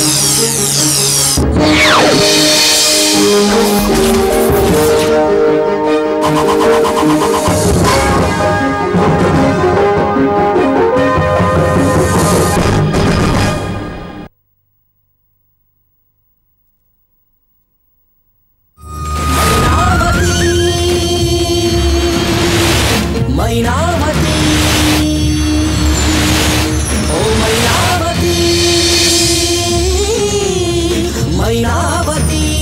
మైనావతి ఓ మైనావతి మైనావతి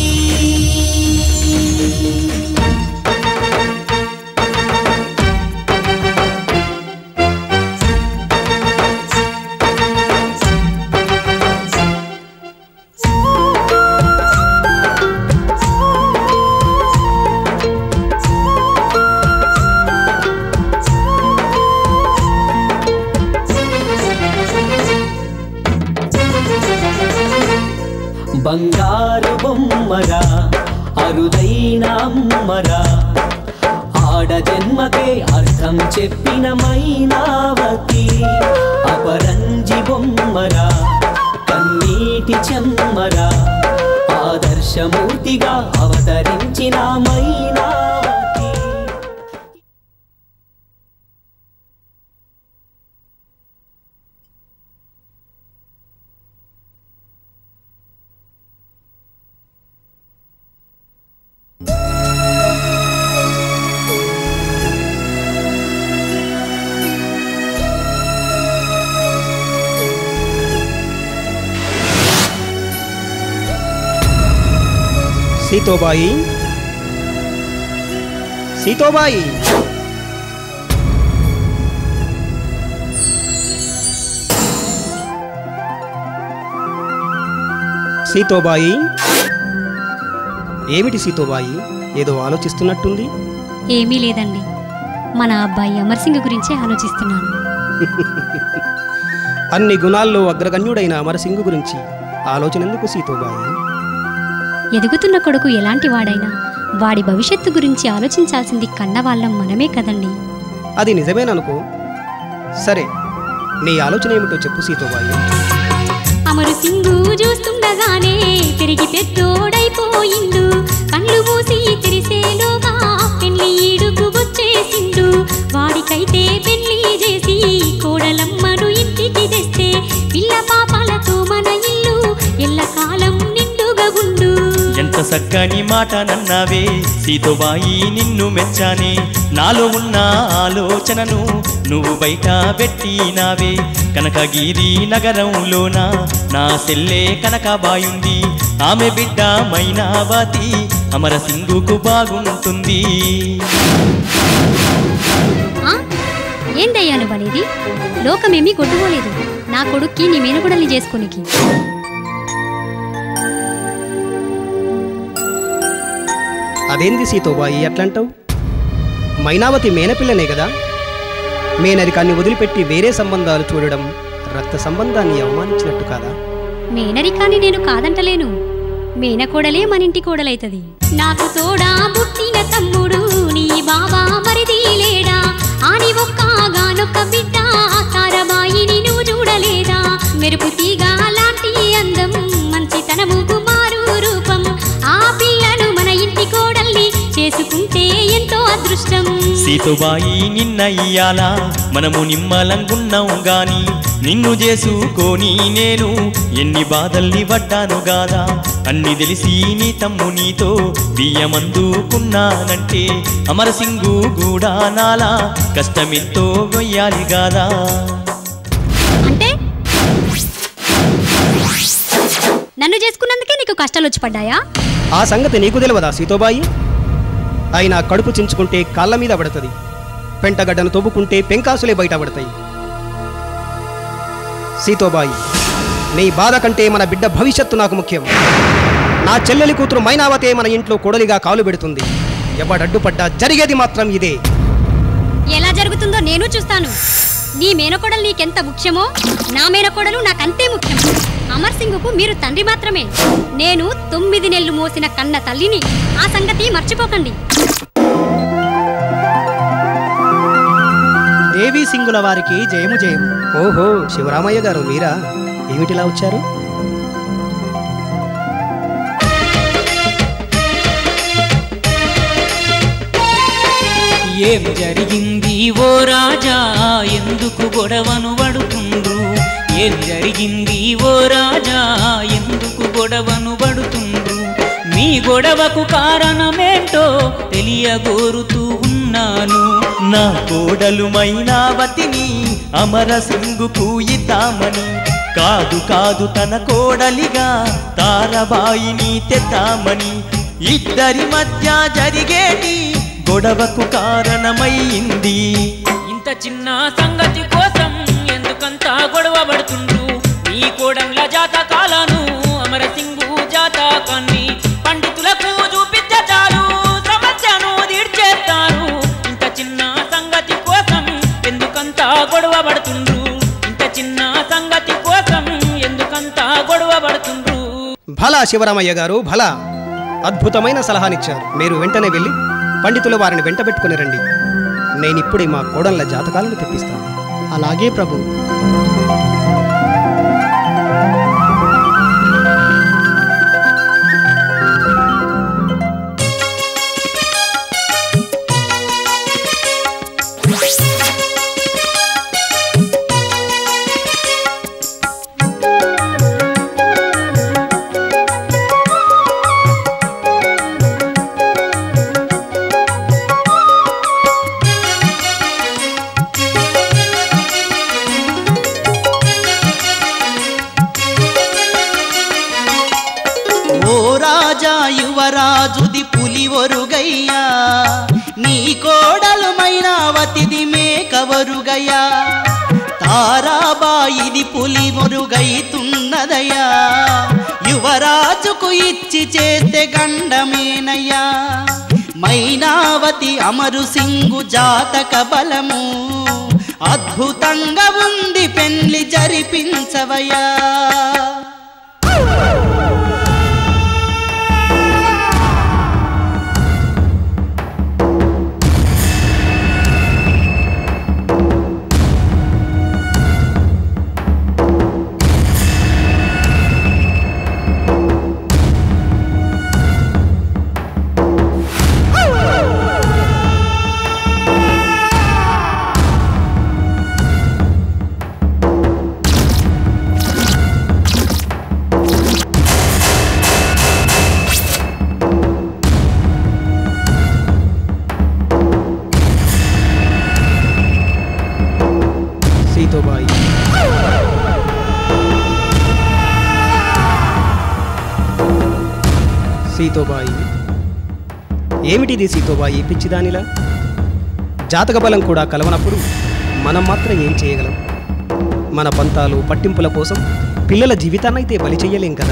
బంగారు బొమ్మరా అరుదైన అమ్మరా ఆడ జన్మకే అర్థం చెప్పిన మైనావతి అపరంజి బొమ్మరా కన్నీటి చెమ్మరా ఆదర్శమూర్తిగా అవతరించిన మైనావతి సీతోబాయి సీతోబాయి సీతోబాయి ఏమిటి సీతోబాయి ఏదో ఆలోచిస్తున్నట్టుంది ఏమీ లేదండి మన అబ్బాయి అమర్ సింగ్ గురించే ఆలోచిస్తున్నాను అన్ని గుణాల్లో అగ్రగణ్యుడైన అమరసింగు గురించి ఆలోచన ఎందుకు సీతోబాయి ఎదుగుతున్న కొడుకు ఎలాంటి వాడైనా వాడి భవిష్యత్తు గురించి ఆలోచించాల్సింది కన్నవాళ్ళం మనమే కదండి అది నిజమేననుకో సరే నీ ఆలోచన ఏమిటో చెప్పు సీతోబాయి అమరు సింగు చూస్తుండగానే తిరిగి పెద్దోడైపోయిండు కళ్ళు మూసి తెరిసేలోగా పెళ్లి ఈడుకు వచ్చేసిండు వాడికైతే పెళ్లి చేసి కోడలమ్మను ఇంటికి తెస్తే పిల్ల పాపాలతో మన ఇల్లు ఎల్లకాలం నిండుగా ఉండు ఎంత చక్కని మాట నన్నావే సీతోబాయి నిన్ను మెచ్చానే నాలో ఉన్న ఆలోచనను నువ్వు బయట పెట్టినావే కనకగిరి నగరంలోన నా సెల్లే కనకబాయుంది ఆమె బిడ్డ మైనావతి అమరసింగుకు బాగుంటుంది ఆ? ఏందయ్యా నువ్వనేది లోకమేమీ కొట్టుకోలేదు నా కొడుక్కి నీ మేనగుడల్ని చేసుకోనికి అదేంది సీతోబాయి అట్లంటావు మైనావతి మేనపిల్లనే కదా మేనరికాన్ని వదిలిపెట్టి వేరే సంబంధాలు చూడడం రక్త సంబంధాన్ని అవమానించినట్టు కాదా మేనరికాన్ని నేను కాదంటలేను మేనకోడలే మనింటి కోడలైతది నాకు తోడా పుట్టిన తమ్ముడు నీ బాబా మరిది లేడా ఆని ఒక్కగానొక్క బిడ్డ తారబాయిని నువ్వు చూడలేదా మెరుపు తీగ లాంటి అందం మంచితనము కుమారు రూపం ఆ పిల్లను మన ఇంటి కోడల్ని చేసుకుంటే ఎంతో అదృష్టం సీతోబాయి నిన్న ఇయ్యాల మనము నిమ్మలంగున్నాం గాని నిన్ను చేసుకొని నేను ఎన్ని బాధల్ని పడ్డాను గాదా అన్ని తెలిసి నీ తమ్ము నీతో బియ్యమందుకున్నానంటే అమరసింగు కూడా నాలా కష్టమెంతో వెయ్యాలి గాదా అంటే నన్ను చేసుకున్నందుకే నీకు కష్టాలు వచ్చి పడ్డాయా ఆ సంగతి నీకు తెలియదా సీతోబాయి అయినా కడుపు చించుకుంటే కాళ్ళ మీద పడుతుంది పెంటగడ్డను తవ్వుకుంటే పెంకాసులే బయట పడతాయి సీతోబాయి నీ బాధ కంటే మన బిడ్డ భవిష్యత్తు నాకు ముఖ్యం నా చెల్లెలి కూతురు మైనావతే మన ఇంట్లో కొడలిగా కాలు పెడుతుంది ఎవడడ్డుపడ్డా జరిగేది మాత్రం ఇదే ఎలా జరుగుతుందో నేను చూస్తాను నీ మేనకోడలు నీకెంత ముఖ్యమో నా మేనకోడలు నాకంతే ముఖ్యం అమర్ సింగ్కు మీరు తండ్రి మాత్రమే నేను తొమ్మిది నెలలు మోసిన కన్న తల్లిని ఆ సంగతి మర్చిపోకండి దేవీ సింగుల వారికి జయము జయము ఓహో శివరామయ్య గారు మీరా ఏమిటిలా వచ్చారు ఏం జరిగింది ఓ రాజా ఎందుకు గొడవను పడుతుండ్రు ఏం జరిగింది ఓ రాజా ఎందుకు గొడవను పడుతుండ్రు మీ గొడవకు కారణమేంటో తెలియగోరుతూ ఉన్నాను నా కోడలు మైనావతిని అమర సింగుకు ఇద్దామని కాదు కాదు తన కోడలిగా తారబాయిని తెద్దామని ఇద్దరి మధ్య జరిగేటి గొడవకు కారణమైంది ఇంత చిన్న సంగతి కోసం ఎందుకంత గొడవ పడుతుండ్రు మీ కోడంల జాతకాలను అమరసింగు జాతకాన్ని పండితులకు చూపిస్తే చాలు సమస్యను తీర్చేస్తారు ఇంత చిన్న సంగతి కోసం ఎందుకంత గొడవ పడుతుండ్రు ఇంత చిన్న సంగతి కోసం ఎందుకంత గొడవ పడుతుండ్రు భలా శివరామయ్య గారు భలా అద్భుతమైన సలహానిచ్చారు మీరు వెంటనే వెళ్ళి పండితులు వారిని వెంట పెట్టుకుని రండి నేనిప్పుడే మా కోడళ్ళ జాతకాలను తెప్పిస్తాను అలాగే ప్రభు ఓ రాజా యువరాజుది పులి ఒరుగయ్యా నీ కోడలు మైనావతిది మేకవరుగయ్యా తారాబాయిది పులి ఒరుగైతున్నదయ్యా యువరాజుకు ఇచ్చి చేస్తే గండమేనయ్యా మైనావతి అమరు సింగు జాతక బలము అద్భుతంగా ఉంది పెళ్లి జరిపించవయ్యా సీతోబాయి సీతోబాయి ఏమిటిది సీతోబాయి పిచ్చిదానిలా జాతక బలం కూడా కలవనప్పుడు మనం మాత్రం ఏం చేయగలం మన పంతాలు పట్టింపుల కోసం పిల్లల జీవితాన్నైతే బలి చెయ్యలేం కదా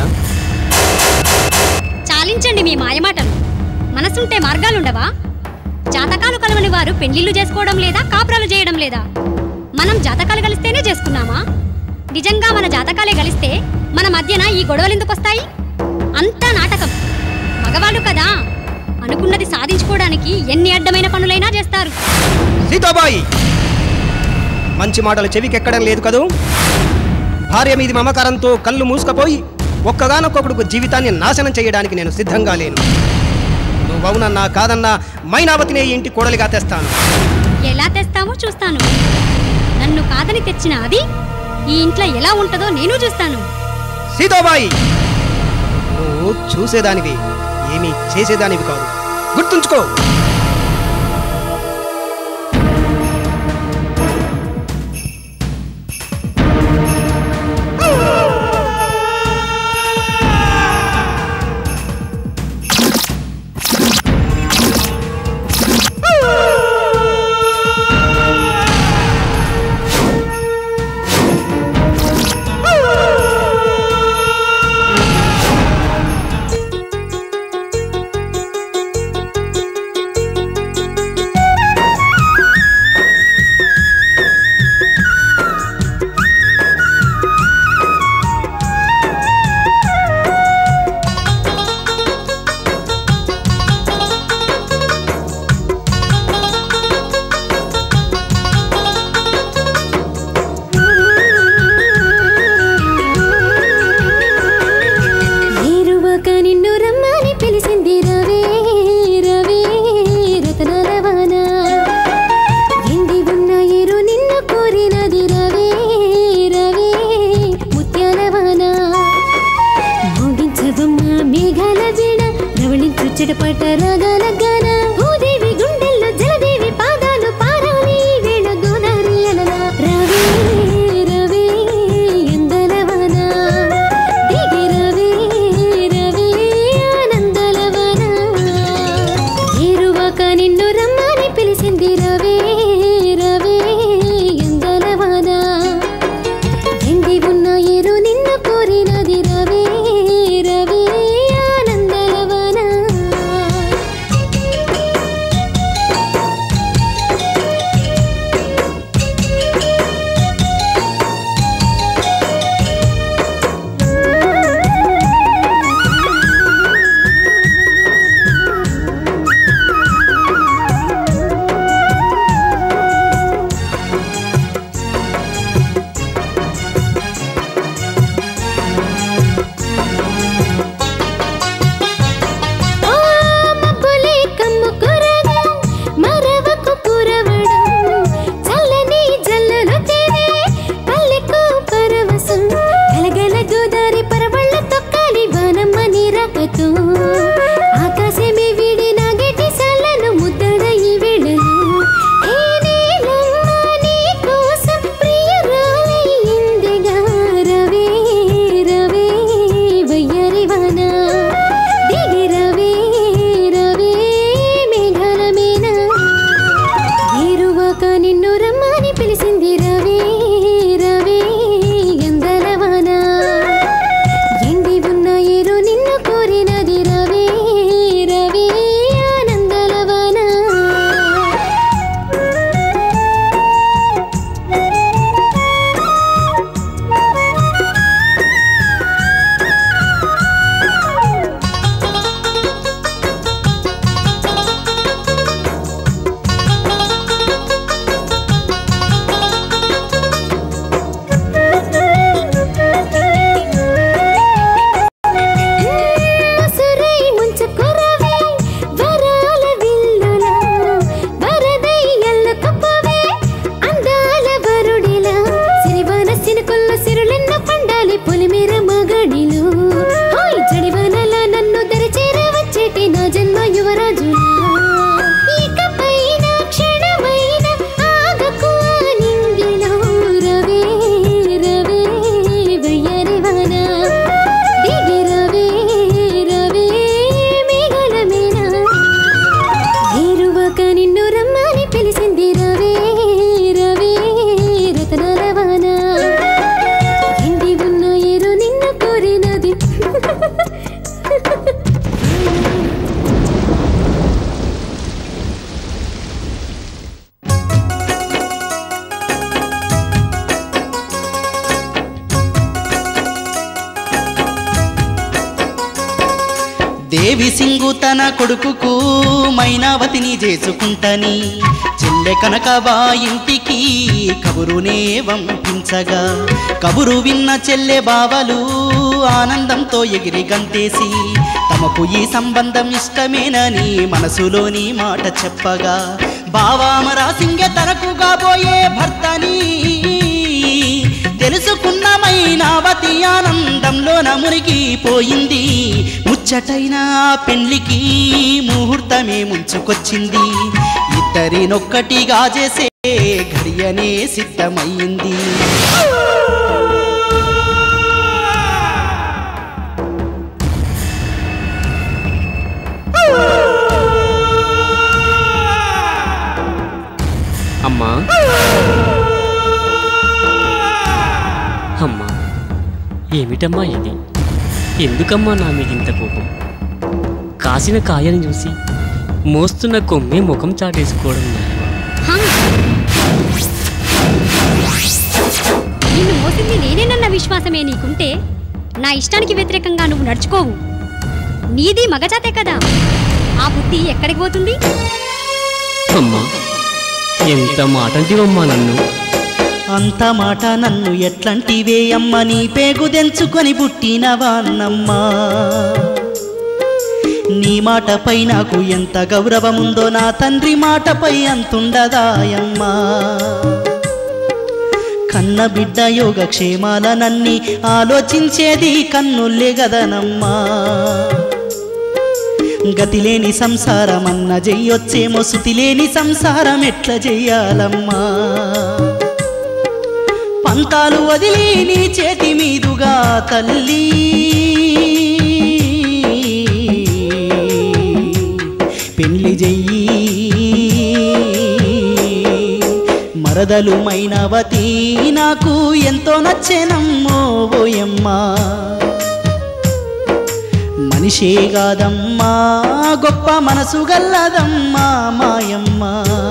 చాలించండి మీ మాయమాటలు మనసుంటే మార్గాలుండవా జాతకాలు కలవని వారు పెళ్లిళ్ళు చేసుకోవడం లేదా కాపురాలు చేయడం లేదా మనం జాతకాలు కలిస్తేనే చేసుకున్నామా నిజంగా మన జాతకాలే కలిస్తే మన మధ్యన ఈ గొడవలు ఎందుకు వస్తాయి అంతా నాటకం మగవాళ్ళు కదా అనుకున్నది సాధించుకోవడానికి ఎన్ని అడ్డమైన పనులైనా చేస్తారు సీతాబాయి మంచి మాటలు చెవికెక్కడం లేదు కదూ భార్య మీది మమకారంతో కళ్ళు మూసుకపోయి ఒక్కగానొక్కొక్కడుకు జీవితాన్ని నాశనం చేయడానికి నేను సిద్ధంగా లేను నువ్వవునన్నా కాదన్నా మైనావతినే ఈ ఇంటి కోడలిగా తెస్తాను ఎలా తెస్తామో చూస్తాను నన్ను కాదని తెచ్చిన అది ఈ ఇంట్లో ఎలా ఉంటుందో నేను చూస్తాను సీతాబాయి నువ్వు చూసేదానివి ఏమీ చేసేదానివి కాదు గుర్తుంచుకో చిటపట రగల గన భూదేవి గుండెల్లో జలదేవి పాదాలు పారాలి వేళ గోదారి అలల రవి రవి ఎందలవన దిగి రవి రవి ఆనందలవన ఏరువాక నిన్ను రమ్మని పిలిచింది రవి రవి ఎందలవన ఎండి ఉన్న ఏరు నిన్ను కోరినది రవి రవి ఆనందలవన ఓ మబ్బులే కమ్ము కురగా మరవకు కురవడం చల్లని జల్లులు తేనే పల్లెకు పరవశం గలగల గోదారి పరవళ్ళ తొక్కాలి వానమ్మ నీరకతో ఆకాశమే వీడి నాగటి సల్లను ముద్దడ ఈ వేళలో ఏ నీలమ్మ నీ కోసం ప్రియురాలయ్యిందిగా రవి రవి వయ్యరివన దిగి రవి రవి మేఘాల మీన ఏరువాక నిన్ను రమ్మని పిలిచింది రవి రవి ఎందలవన ఎండి ఉన్న ఏరు నిన్ను కోరినది రవి రవి ఆనందలవన సురై ముంచుకురవే వరాల విల్లులా వరదై ఎల్లకపోవే అందాల వరుడిలా సిరివాన సినుకుల్ల సిరులెన్న పండాలి పొలిమేర మగడిలో హోయ్ జడివానల నన్ను దరిచేర వచ్చేటి నా జన్మ యువరాజులా ఇకపైన క్షణమైన ఆగకు ఆ నింగిలో రవి రవి వయ్యరివాన దిగి రవి రవి మేఘల మీన ఏరువాక నిన్ను రమ్మని పిలిచింది రవి రవి రతనాల వాన ఎండి ఉన్న ఏరు నిన్ను కోరినది దేవి సింగు తన కొడుకుకు మైనావతిని చేసుకుంటని చెల్లె కనకబా ఇంటికి కబురునే వంపించగా కబురు విన్న చెల్లె బావలు ఆనందంతో ఎగిరి గంతేసి తమకు ఈ సంబంధం ఇష్టమేనని మనసులోని మాట చెప్పగా బావామరా సింగె తనకు కాబోయే భర్తని తెలుసుకున్న మైనావతి ఆనందంలోన మునిగిపోయింది ముచ్చటైన ఆ పెళ్లికి ముహూర్తమే ముంచుకొచ్చింది ఇద్దరినొక్కటిగా చేసే ఘడియనే సిద్ధమయ్యింది అమ్మా అమ్మా ఏమిటమ్మా ఇది ఎందుకమ్మా నా మీద ఇంత కోపం కాసిన కాయని చూసి మోస్తున్న కొమ్మే ముఖం చాటేసుకోవడం న్యాయమా? నిన్ను మోసింది నేనేనన్న విశ్వాసమే నీకుంటే నా ఇష్టానికి వ్యతిరేకంగా నువ్వు నడుచుకోవు నీది మగజాతే కదా ఆ బుద్ధి ఎక్కడికి పోతుంది అమ్మా ఎంత మాటంటివమ్మా నన్ను అంత మాట నన్ను ఎట్లంటివే అమ్మ నీ పేగు దెంచుకొని పుట్టినవా అన్నమ్మా నీ మాటపై నాకు ఎంత గౌరవముందో నా తండ్రి మాటపై అంతుండదాయమ్మా కన్న బిడ్డ యోగక్షేమాలనన్ని ఆలోచించేది కన్నుల్లే గదనమ్మా గతిలేని సంసారం అన్న చెయ్యొచ్చేమో శృతిలేని సంసారం ఎట్లా చెయ్యాలమ్మా పంతాలు వదిలి నీ చేతి మీదుగా తల్లి పెళ్లి చెయ్యి మరదలు మైనవతి నాకు ఎంతో నచ్చేనమ్మో ఓయమ్మా మనిషే కాదమ్మా గొప్ప మనసు గల్లదమ్మా మాయమ్మా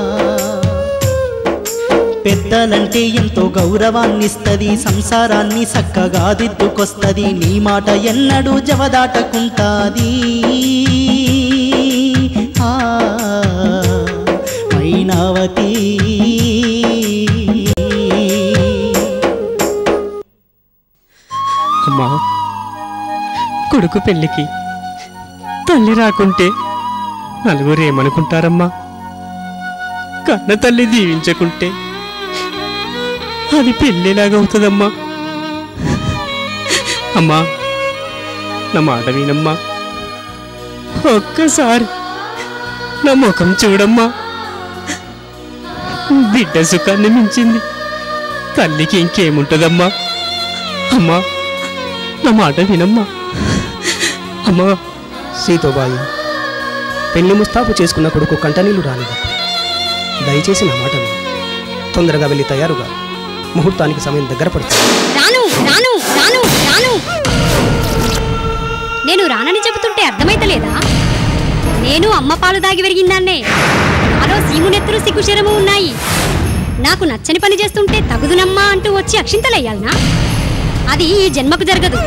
పెద్దలంటే ఎంతో గౌరవాన్నిస్తది సంసారాన్ని చక్కగా దిద్దుకొస్తది నీ మాట ఎన్నడూ జవదాటకుంటాది ఆ, మైనావతి అమ్మా కొడుకు పెళ్ళికి తల్లి రాకుంటే నలుగురు ఏమనుకుంటారమ్మా కన్న తల్లి దీవించకుంటే అది పెళ్ళిలాగవుతుందమ్మా అమ్మా నా మాట వినమ్మా ఒక్కసారి నా ముఖం చూడమ్మా బిడ్డ సుఖాన్ని మించింది తల్లికి ఇంకేముంటుందమ్మా అమ్మా నా మాట వినమ్మా అమ్మా సీతోబాయి పెళ్లి ముస్తాబు చేసుకున్న కొడుకు కంటనీళ్లు రానివ్వకు దయచేసి నా మాట విను తొందరగా వెళ్ళి తయారుగా ముహూర్తానికి సమయం దగ్గర పడుతుంది రాను రాను రాను రాను నేను రానని చెబుతుంటే అర్థమైతలేదా నేను అమ్మ పాలు దాగి పెరిగిందాన్నే నాలో సీమునెత్తురు సిగ్గుశరము ఉన్నాయి నాకు నచ్చని పని చేస్తుంటే తగుదునమ్మా అంటూ వచ్చి అక్షింతలయ్యాలనా అది ఈ జన్మకు జరగదు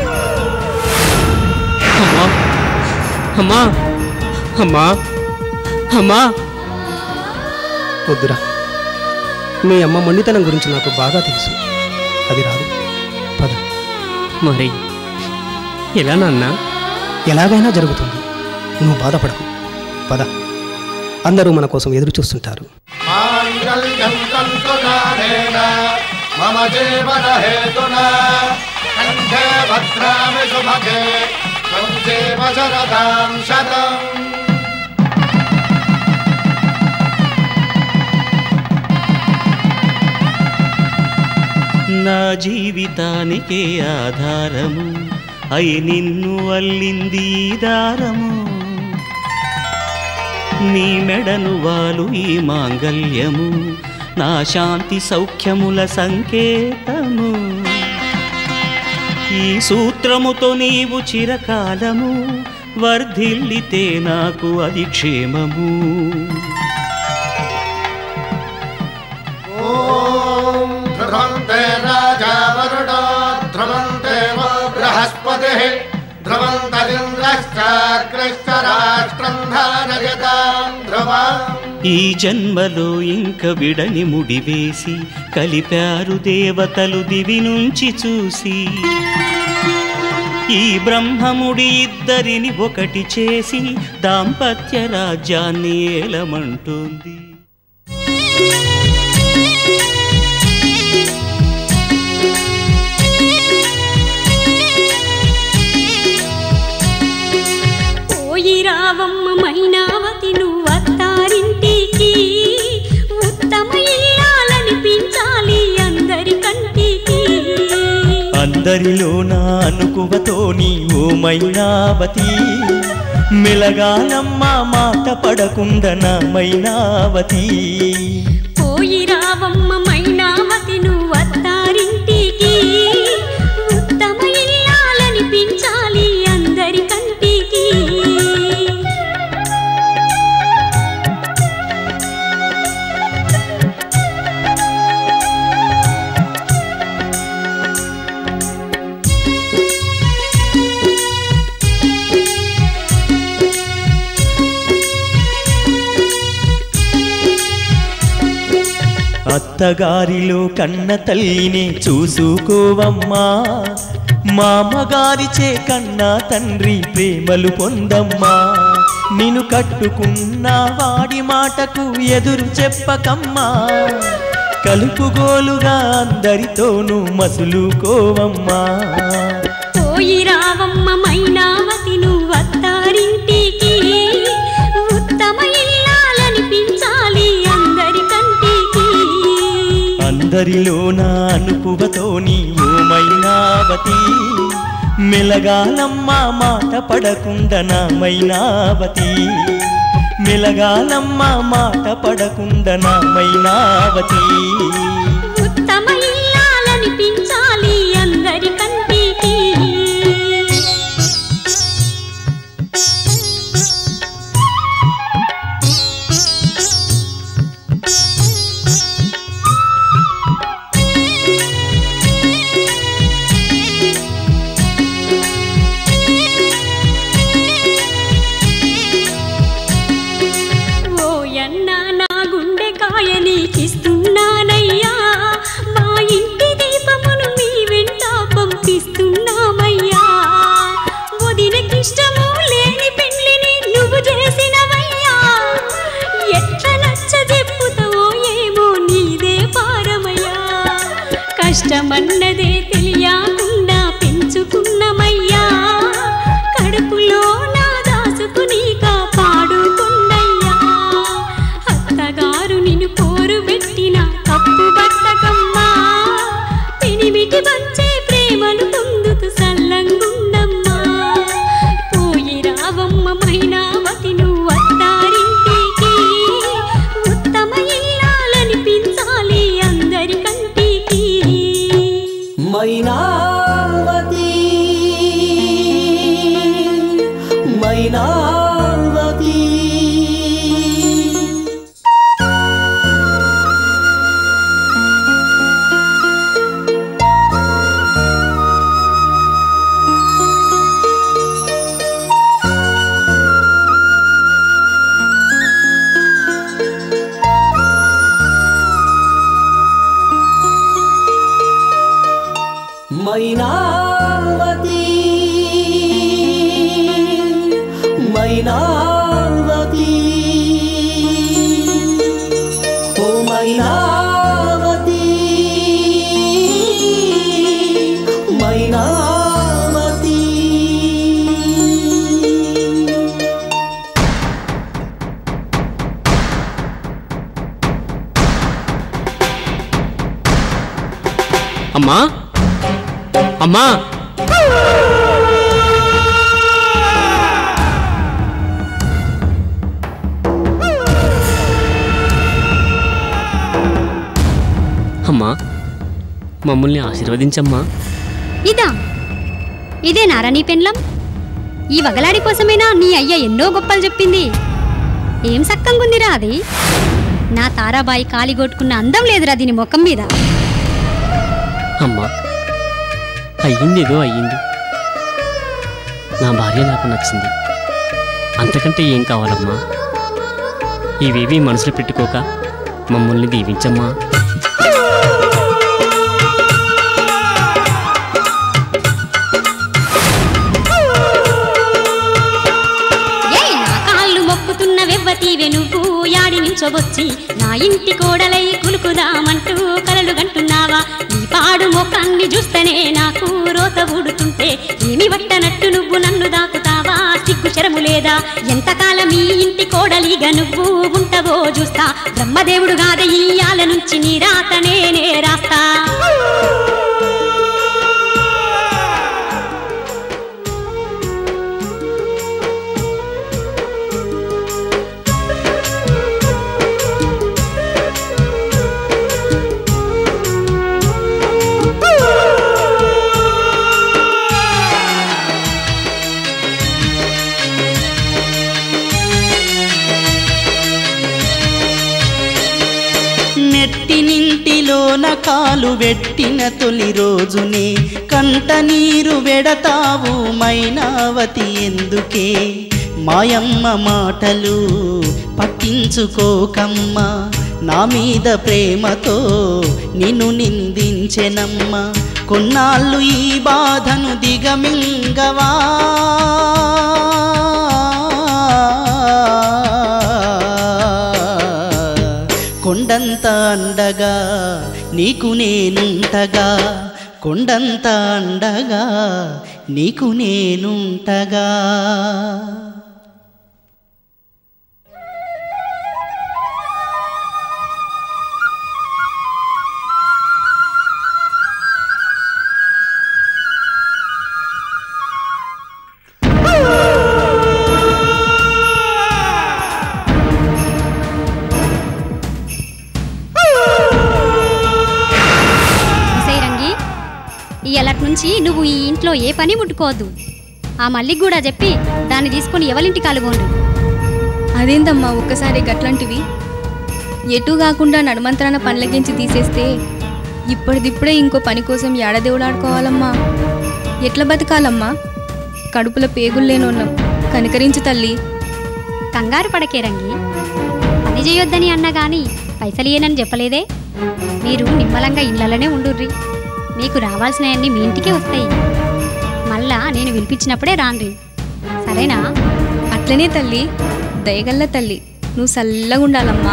అమ్మా అమ్మా అమ్మా అమ్మా వద్దురా మీ అమ్మ మొండితనం గురించి నాకు బాగా తెలుసు అది రాదు పద మరి ఎలా నాన్నా ఎలాగైనా జరుగుతుంది నువ్వు బాధపడకు పద అందరూ మన కోసం ఎదురు చూస్తుంటారు మాంగళ్యం తంతునానేన మమ జీవన హేతునా కంఠే భద్రామి సుభగే త్వం జీవ శరదాం శతం నా జీవితానికే ఆధారము అయి నిన్ను అల్లింది ఈ దారము నీ మెడను వాలు ఈ మాంగల్యము నా శాంతి సౌఖ్యముల సంకేతము ఈ సూత్రముతో నీవు చిరకాలము వర్ధిల్లితే నాకు అది క్షేమము ఓం ధ్రువంతే రాజా వరుడో ధ్రువంతే వో బృహస్పతిః ధ్రువంతరింద్రశ్చాగ్రశ్చ రాష్ట్రం ధారయతాం ధ్రువం ఈ జన్మలో ఇంక విడని ముడివేసి కలిపారు దేవతలు దివి నుంచి చూసి ఈ బ్రహ్మముడి ఇద్దరిని ఒకటి చేసి దాంపత్య రాజ్యాన్ని ఏలమంటుంది పోయి రావమ్మ మైనావతి నువ్వత్తారింటికి ఉత్తమ ఇల్లాలనిపించాలి అందరి కంటికి అందరిలోన అనుకువతో నీ ఓ మైనావతి మెలగానమ్మ మాట పడకుండా నా మైనావతి పోయి రావమ్మ మైనావతి నువ్వత్తారింటికి ఉత్తమ ఇల్లాలనిపించాలి అందరి కంటికి అత్తగారిలో కన్న తల్లిని చూసుకోవమ్మా మామగారిచే కన్నా తండ్రి ప్రేమలు పొందమ్మా నిన్ను కట్టుకున్న వాడి మాటకు ఎదురు చెప్పకమ్మా కలుపుగోలుగా అందరితోనూ మసులుకోవమ్మా పోయి రావమ్మ మైనావతి నువ్వత్తారింటికి అందరిలోన అనుపువతోని ఓ మైనావతి మెలగాలమ్మ మాట పడకుండా నా మైనావతి మెలగాలమ్మ మాట పడకుండా నా మైనావతి ఉత్తమ ఇల్లాలనిపించాలి అందరి కంటికి ఓయన్న నా గుండె కాయ నీకిస్తున్నానయ్యా మా ఇంటి దీపమును మీ వెంట పంపిస్తున్నామయ్యా వదినకిష్టము లేని పెళ్లిని నువ్వు చేసినవయ్యా ఎట్ల నచ్చ చెప్పుతావో ఏమో నీదే పారమయ్యా కష్టమన్నదే తెలియకుండా పెంచుకున్నమయ్యా కడుపులో నా దాసుకుని కాపాడుకున్నయ్యా అత్తగారు నిన్ను పోరు పెట్టిన తప్పు బట్టకమ్మా పెనిమిటి వచ్చే ప్రేమను పొందుతూ సల్లంగుండమ్మా పోయి రావమ్మ మైనావతి నువ్వు అత్తారింటికి ఉత్తమ ఇల్లాలనిపించాలి అందరి కంటికి మైనావతి మైనావతి మైనావతి మైనావతి ఓ మైనావతి మైనావతి అమ్మా అమ్మా అమ్మా మమ్మల్ని ఆశీర్వదించమ్మా ఇదా ఇదే నారా నీ పెండ్లం ఈ వగలాడి కోసమేనా నీ అయ్య ఎన్నో గొప్పలు చెప్పింది ఏం సక్కంగుందిరా అది నా తారాబాయి కాలిగొట్టుకున్న అందం లేదురా దీని ముఖం మీద అమ్మా అయ్యింది ఏదో అయ్యింది నా భార్య నాకు నచ్చింది అంతకంటే ఏం కావాలమ్మా ఇవేవి మనసులో పెట్టుకోక మమ్మల్ని దీవించమ్మా ఏ నా కాళ్ళు మొక్కుతున్న వెవ్వతీవే నువ్వు యాడి నుంచోవచ్చి నా ఇంటి కోడలై కులుకుదామంటూ కలలు గంటున్నావా నీ పాడు ముఖాన్ని చూస్తేనే నాకు రోత ఊడుతుంటే ఏమి వట్టనట్టు నువ్వు నన్ను దాకుతావా సిగ్గు శరము లేదా ఎంతకాలం ఈ ఇంటి కోడలిగా నువ్వు ఉంటావో చూస్తా బ్రహ్మదేవుడు గాద ఇయ్యాల నుంచి నీ రాత నేనే రాస్తా నెట్టినింటిలోన కాలు పెట్టిన తొలి రోజునే కంట నీరు వెడతావు మైనావతి ఎందుకే మాయమ్మ మాటలు పట్టించుకోకమ్మా నా మీద ప్రేమతో నిన్ను నిందించెనమ్మ కొన్నాళ్ళు ఈ బాధను దిగమింగవా కొండంత అండగా నీకు నేనుంటగా కొండంత అండగా నీకు నేనుంటగా నుంచి నువ్వు ఈ ఇంట్లో ఏ పని ముట్టుకోవద్దు ఆ మల్లికి కూడా చెప్పి దాన్ని తీసుకొని ఎవరింటి కాలుగోండి అదేందమ్మా ఒక్కసారి గట్లాంటివి ఎటు కాకుండా నడుమంతరాన పనులకించి తీసేస్తే ఇప్పటిదిప్పుడే ఇంకో పని కోసం ఏడదేవులాడుకోవాలమ్మా ఎట్లా బతకాలమ్మా కడుపులో పేగుల్లేనోళ్ళం కనికరించు తల్లి కంగారు పడకే రంగి పని చేయొద్దని అన్నా గాని పైసలియనని చెప్పలేదే మీరు నిమ్మలంగా ఇళ్లలోనే ఉండుర్రి మీకు రావాల్సినవన్నీ మీ ఇంటికే వస్తాయి మళ్ళా నేను వినిపించినప్పుడే రాన్రి సరేనా అట్లనే తల్లి దయగల్ల తల్లి నువ్వు చల్లగా ఉండాలమ్మా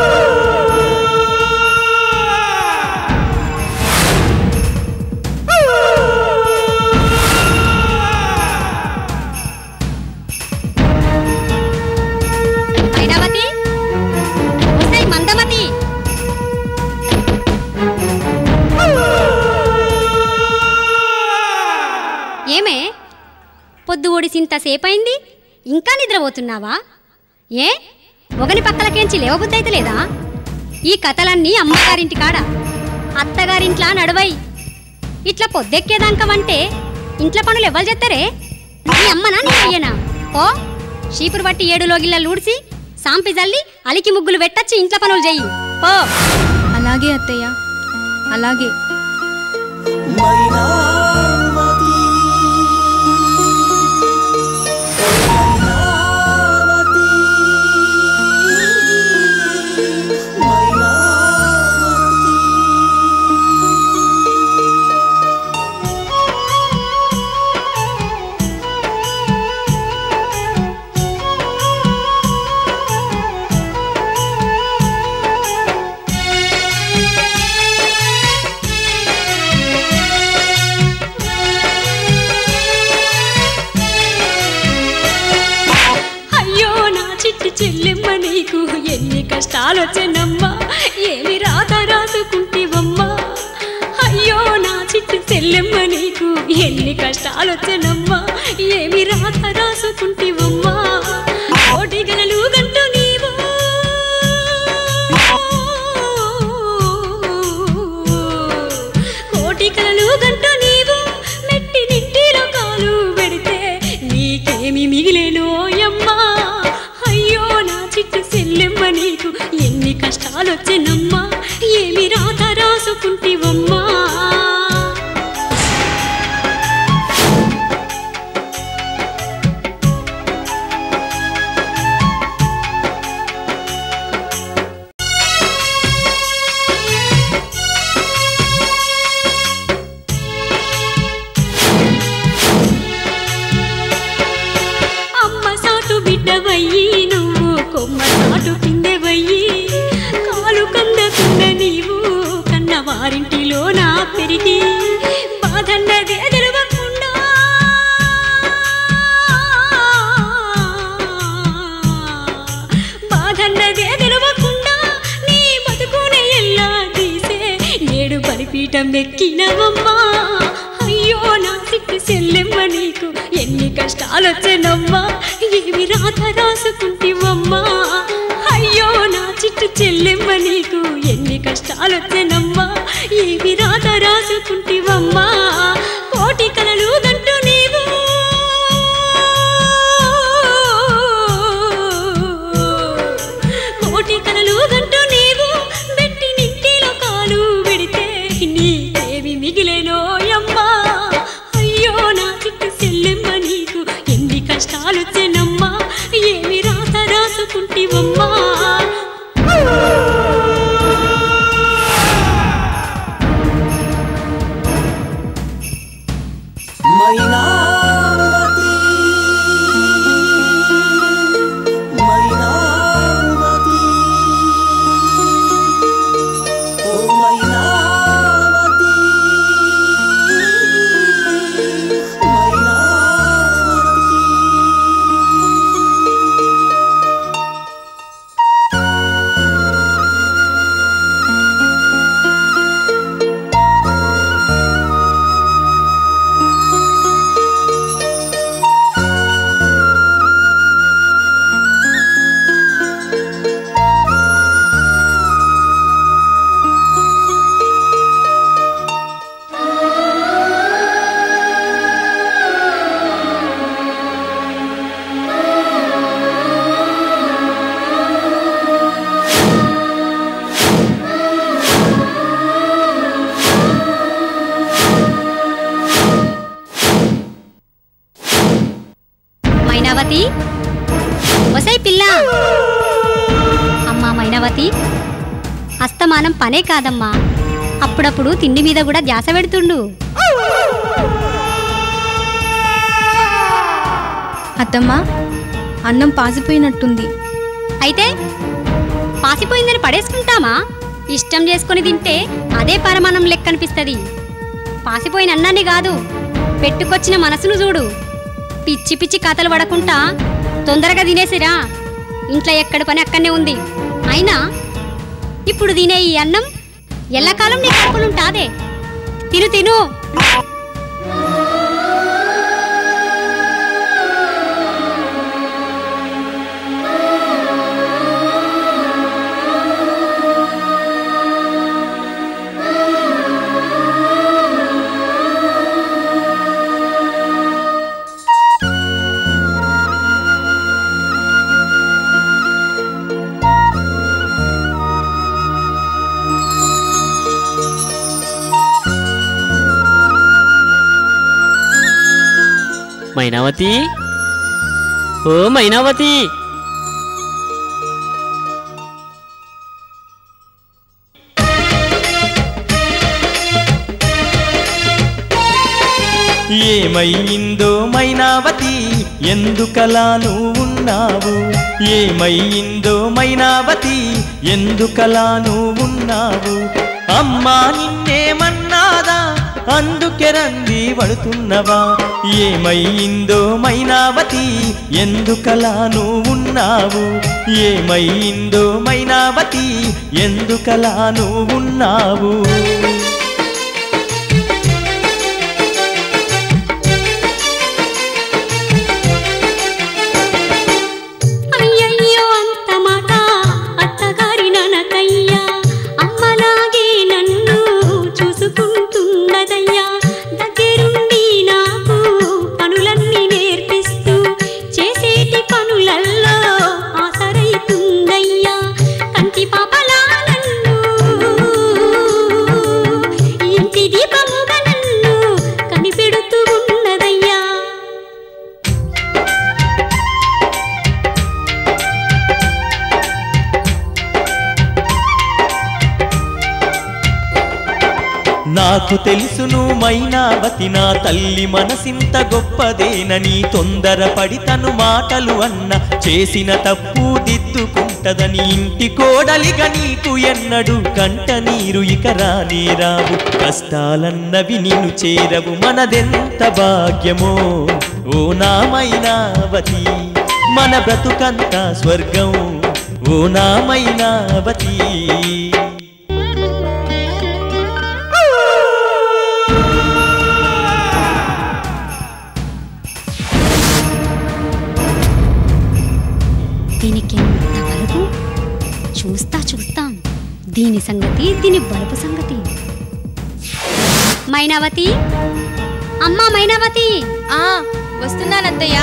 ఐరావతి వస్తాయి మందమతి ఏమే పొద్దు ఒడిసింత సేపైంది ఇంకా నిద్రపోతున్నావా ఏ ఒకని పక్కలకేంచి లేవబుద్ధి అయితే లేదా ఈ కథలన్నీ అమ్మగారింటి కాడ అత్తగారింట్లా నడువై ఇట్లా పొద్దెక్కేదాంకమంటే ఇంట్లో పనులు ఎవరు చేస్తారే నీ అమ్మనా నీ అయ్యనా ఓ చీపురు బట్టి ఏడు లోగిళ్ళ ఊడ్చి సాంపి జల్లి అలికి ముగ్గులు పెట్టచ్చి ఇంట్లో పనులు చెయ్యి ఓ అలాగే అత్తయ్య అలాగే మైనావతి మైనావతి అయ్యో నా చిట్టి చెల్లెమ్మ నీకు ఎన్ని కష్టాలు వచ్చేనమ్మా ఏమి రాత రాసుకుంటివమ్మా అయ్యో నా చిట్టి చెల్లెమ్మ నీకు ఎన్ని కష్టాలు వచ్చేనమ్మా ఏమి రాత రాసుకుంటివమ్మా కోటి గలలు గంటూ నీవు కోటి కలలు గంటూ నీవు మెట్టి నింటిలో కాలు పెడితే నీకేమి మిగిలేను యమ్మా అయ్యో నా చిట్టు సెల్లెమ్మ నీకు ఎన్ని కష్టాలు వచ్చేనమ్మా ఏమి రాత రాసుకుంటివమ్మా అమ్మ సాటు బిడ్డవయ్యి నువ్వు కొమ్మ సాటు కిందెవయ్యి కాలు కందకున్న నీవు కన్న వారింటిలో నా పెరిగి బాధన్నదే తెలవకుండా బాధన్నదే తెలవకుండా నీ బతుకునే ఎల్లా తీసే నేడు బలిపీఠం ఎక్కినవమ్మా అయ్యో నా సిట్టు సెల్లెమ్మ నీకు ఎన్ని కష్టాలు వచ్చేనమ్మా ఏమి రాత రాసుకుంటివమ్మా అయ్యో నా చిట్టు చెల్లెమ్మ నీకు ఎన్ని కష్టాలు వచ్చేనమ్మా ఏమి రాత రాసుకుంటివమ్మా కోటి కలలు గంటూ నీవు కోటి కలలు గంటూ నీవు పెట్టి నింటిలో కాలు పెడితే నీకేమి మిగిలేనో యమ్మా అయ్యో నా చిట్టు సెల్లెమ్మ నీకు ఎన్ని కష్టాలు వచ్చేనమ్మా ఏమి రాత రాసుకుంటివమ్మా మైనావతి మైనావతి ఓ మైనావతి మైనావతి ఒసై పిల్ల అమ్మా మైనావతి అస్తమానం పనే కాదమ్మా అప్పుడప్పుడు తిండి మీద కూడా ధ్యాస పెడుతుండు అత్తమ్మా అన్నం పాసిపోయినట్టుంది అయితే పాసిపోయిందని పడేసుకుంటామా ఇష్టం చేసుకొని తింటే అదే పరమాణం లెక్క అనిపిస్తుంది పాసిపోయిన అన్నాన్ని కాదు పెట్టుకొచ్చిన మనసును చూడు పిచ్చి పిచ్చి కథలు పడకుండా తొందరగా తినేసిరా ఇంట్లో ఎక్కడ పని అక్కడనే ఉంది అయినా ఇప్పుడు తినే ఈ అన్నం ఎల్లకాలం నీ కడుపులుంటాదే తిను తిను మైనావతి ఓ మైనావతి ఏమైందో మైనావతి ఎందుకలా నువ్వు ఉన్నావు ఏమైందో మైనావతి ఎందుకలా నువ్వు ఉన్నావు అమ్మా నిన్నేమన్నాదా అందుకే రంది పడుతున్నవా ఏమైందో మైనావతి ఎందుకలా నువ్వు ఉన్నావు ఏమైందో మైనావతి ఎందుకలా నువ్వు ఉన్నావు అయ్యయ్యో అంత మాట అత్తగారి ననకయ్యా అమ్మలాగే నన్ను చూసుకుంటున్నదయ్యా దగ్గరుండి నాకు పనులన్నీ నేర్పిస్తూ చేసేటి పనులల్లో ఆసరైతుందయ్యా కంటి పాపలా నన్ను ఇంటి దీపముగా నన్ను కనిపెడుతూ ఉన్నదయ్యా నాకు తెలుసును మైనావతి నా తల్లి మనసింత గొప్పదేనని తొందరపడి తను మాటలు అన్న చేసిన తప్పు దిద్దుకుంటదని ఇంటి కోడలిగా నీకు ఎన్నడు కంట నీరు ఇక రానే రావు కష్టాలన్నవి నిన్ను చేరవు మనదెంత భాగ్యమో ఓ నా మైనావతి మన బ్రతుకంతా స్వర్గం ఓ నా మైనావతి దీనికి ఎంత బలుపు చూస్తా చూస్తాం దీని సంగతి దీని బలుపు సంగతి మైనావతి అమ్మా మైనావతి ఆ వస్తున్నానత్తయ్య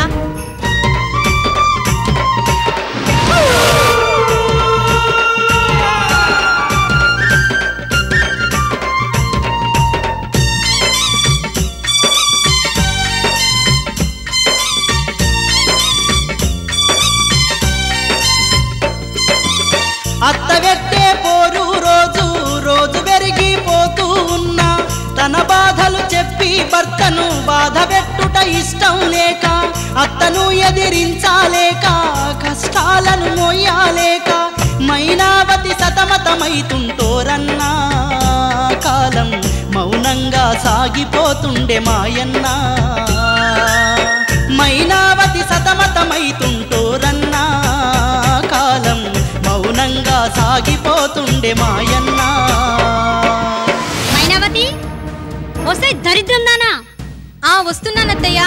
అత్తగట్టే పోరు రోజు రోజు పెరిగిపోతూ ఉన్నా తన బాధలు చెప్పి భర్తను బాధ పెట్టుట ఇష్టం లేక అత్తను ఎదిరించాలేక కష్టాలను మోయాలేక మైనావతి సతమతమైతుంటోరన్నా కాలం మౌనంగా సాగిపోతుండే మాయన్నా మైనావతి సతమతమైతుంటోరన్నా కాలం మౌనంగా సాగిపోతుండే మాయన్నా మైనావతి వస్తే దరిద్రం దానా ఆ వస్తున్నానత్తయ్య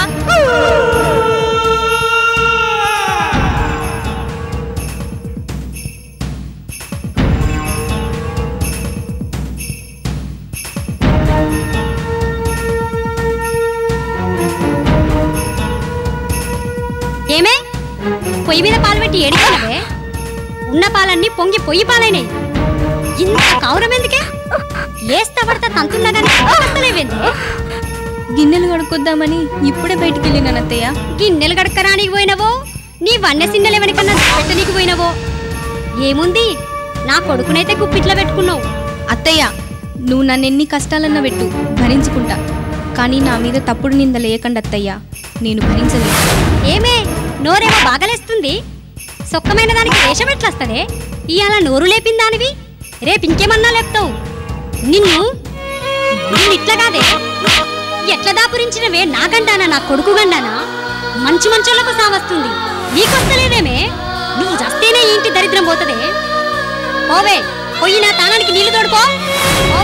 ఏమే పొయ్యి మీద పాలు పెట్టి ఏడిచినవే ఉన్న పాలన్నీ పొంగి పొయ్యి పాలైనాయి ఇంత కౌరం ఎందుకే లేస్తా పడతా తంతున్నా కానీ వస్తలేవేంది గిన్నెలు కడుక్కొద్దామని ఇప్పుడే బయటికి వెళ్ళినాను అత్తయ్య గిన్నెలు గడకరానికి పోయినవో నీ వన్నె సిండలు ఎవరికన్నా పెట్టనీకి పోయినవో ఏముంది నా కొడుకునైతే గుప్పిట్లో పెట్టుకున్నావు అత్తయ్య నువ్వు నన్ను ఎన్ని కష్టాలన్నా పెట్టు భరించుకుంటా కానీ నా మీద తప్పుడు నింద లేకండి అత్తయ్య నేను భరించలేను ఏమే నోరేమో బాగలేస్తుంది సొక్కమైన దానికి వేషం ఎట్లొస్తదే ఇవాళ నోరు లేపిన దానివి రేపు ఇంకేమన్నా లేపుతావు నిన్ను నిన్ను ఇట్లా కాదే ఎట్లా దాపురించినవే నా గండానా నా కొడుకు గండానా మంచి మంచోళ్ళకు సావస్తుంది నీకొస్తలేదేమే నువ్వు చస్తేనే ఈ ఇంటి దరిద్రం పోతదే పోవే పోయి నా తానానికి నీళ్లు తోడుకో పో.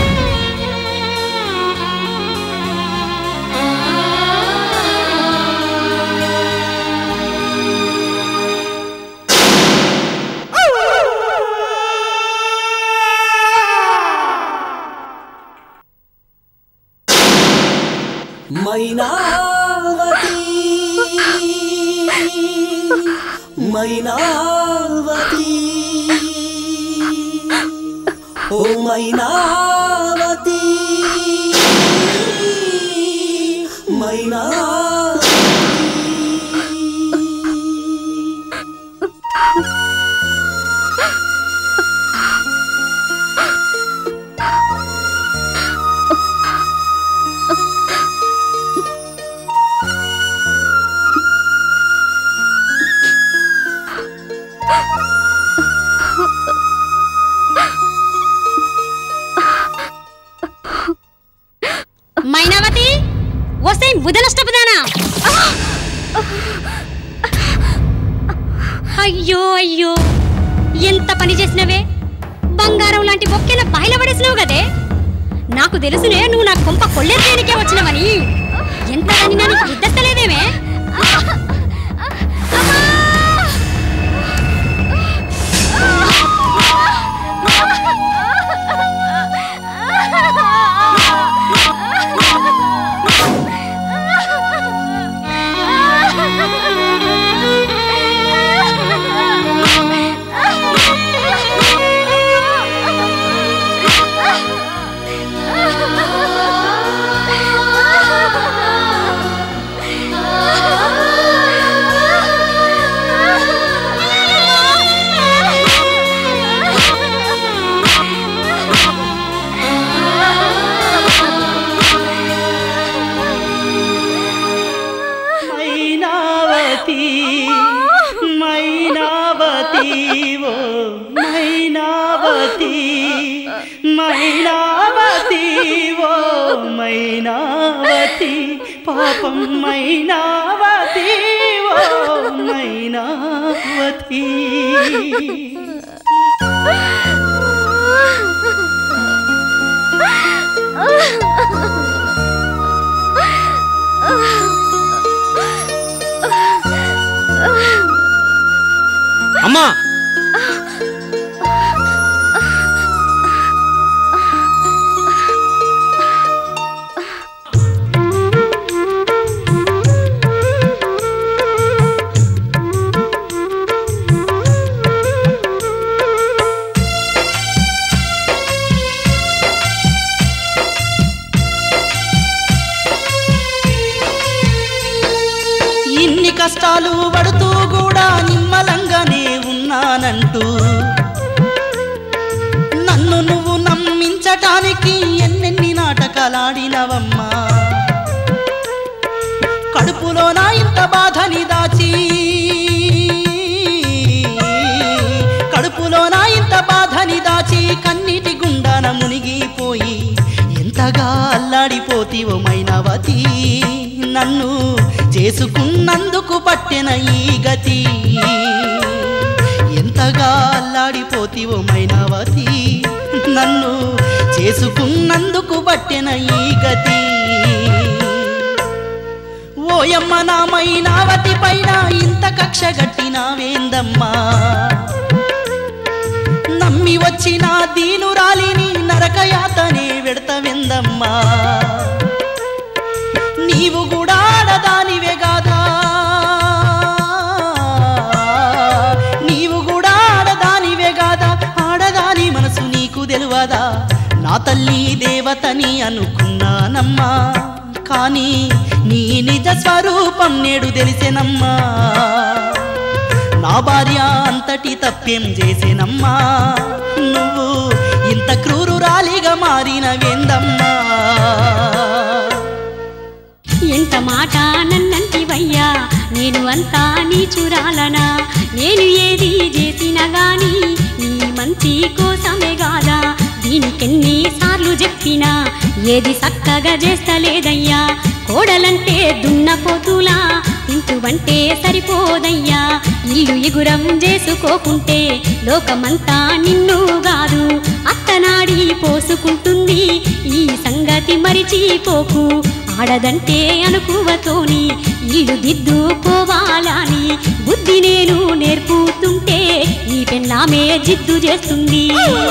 మైనావతి మైనావతి ఓ మైనావతి మైనా మైనావతి వస్తే బుధనష్టపదానా అయ్యో అయ్యో ఎంత పని చేసినవే బంగారం లాంటి బొక్కెన బయలుపడేసినావు కదే నాకు తెలుసునే నువ్వు నా కొంప కొల్లెత్తేనికే వచ్చినవని ఎంత దాన్ని నాకు గుర్తెత్తలేదేమే మైనావతి మైనావతి ఓ మైనావతి మైనావతి ఓ మైనావతి పాపం మైనావతి ఓ మైనావతి అమ్మా ఇన్ని కష్టాలు పడుతూ కూడా నిమ్మలంగానే ఉన్నానంటూ నన్ను నువ్వు నమ్మించటానికి ఎన్నెన్ని నాటకాలాడినవమ్మా కడుపులో నా ఇంత బాధని దాచి కడుపులో నా ఇంత బాధని దాచి కన్నీటి గుండాన మునిగిపోయి ఎంతగా అల్లాడిపోతీవో మైనవతి నన్ను చేసుకున్నందుకు పట్టెన ఈ గతి ఎంతగా అల్లాడిపోతీవో మైనవతి నన్ను చేసుకున్నందుకు పట్టెన ఈ గతి ఓయమ్మ నా మైనావతి పైన ఇంత కక్ష గట్టినావేందమ్మా నమ్మి వచ్చిన దీనురాలిని నరకయాతనే వెడతవెందమ్మా నీవు కూడా ఆడదానివే గాదా నీవు కూడా ఆడదానివే గాదా ఆడదాని మనసు నీకు తెలియదా నా తల్లి దేవతని అనుకున్నానమ్మా కానీ నీ నిజ స్వరూపం నేడు తెలిసెనమ్మా నా భార్య అంతటి తప్పేం చేసేనమ్మా నువ్వు ఇంత క్రూరురాలిగా మారిన వేందమ్మా ఎంత మాట నన్నంటివయ్యా నేను అంతా నీ చూరాలనా నేను ఏది చేసినా గాని నీ మంచి కోసమే కాదా దీనికెన్ని సార్లు చెప్పినా ఏది చక్కగా చేస్తలేదయ్యా కోడలంటే దున్నపోతులా తింటువంటే సరిపోదయ్యా ఇల్లు ఎగురం చేసుకోకుంటే లోకమంతా నిన్ను కాదు అత్తనాడి పోసుకుంటుంది ఈ సంగతి మరిచిపోకు ఆడదంటే అనుకువతోని ఇల్లు దిద్దుకోవాలని బుద్ధి నేను నేర్పుతుంటే ఈ పెళ్ళామే జిద్దు చేస్తుంది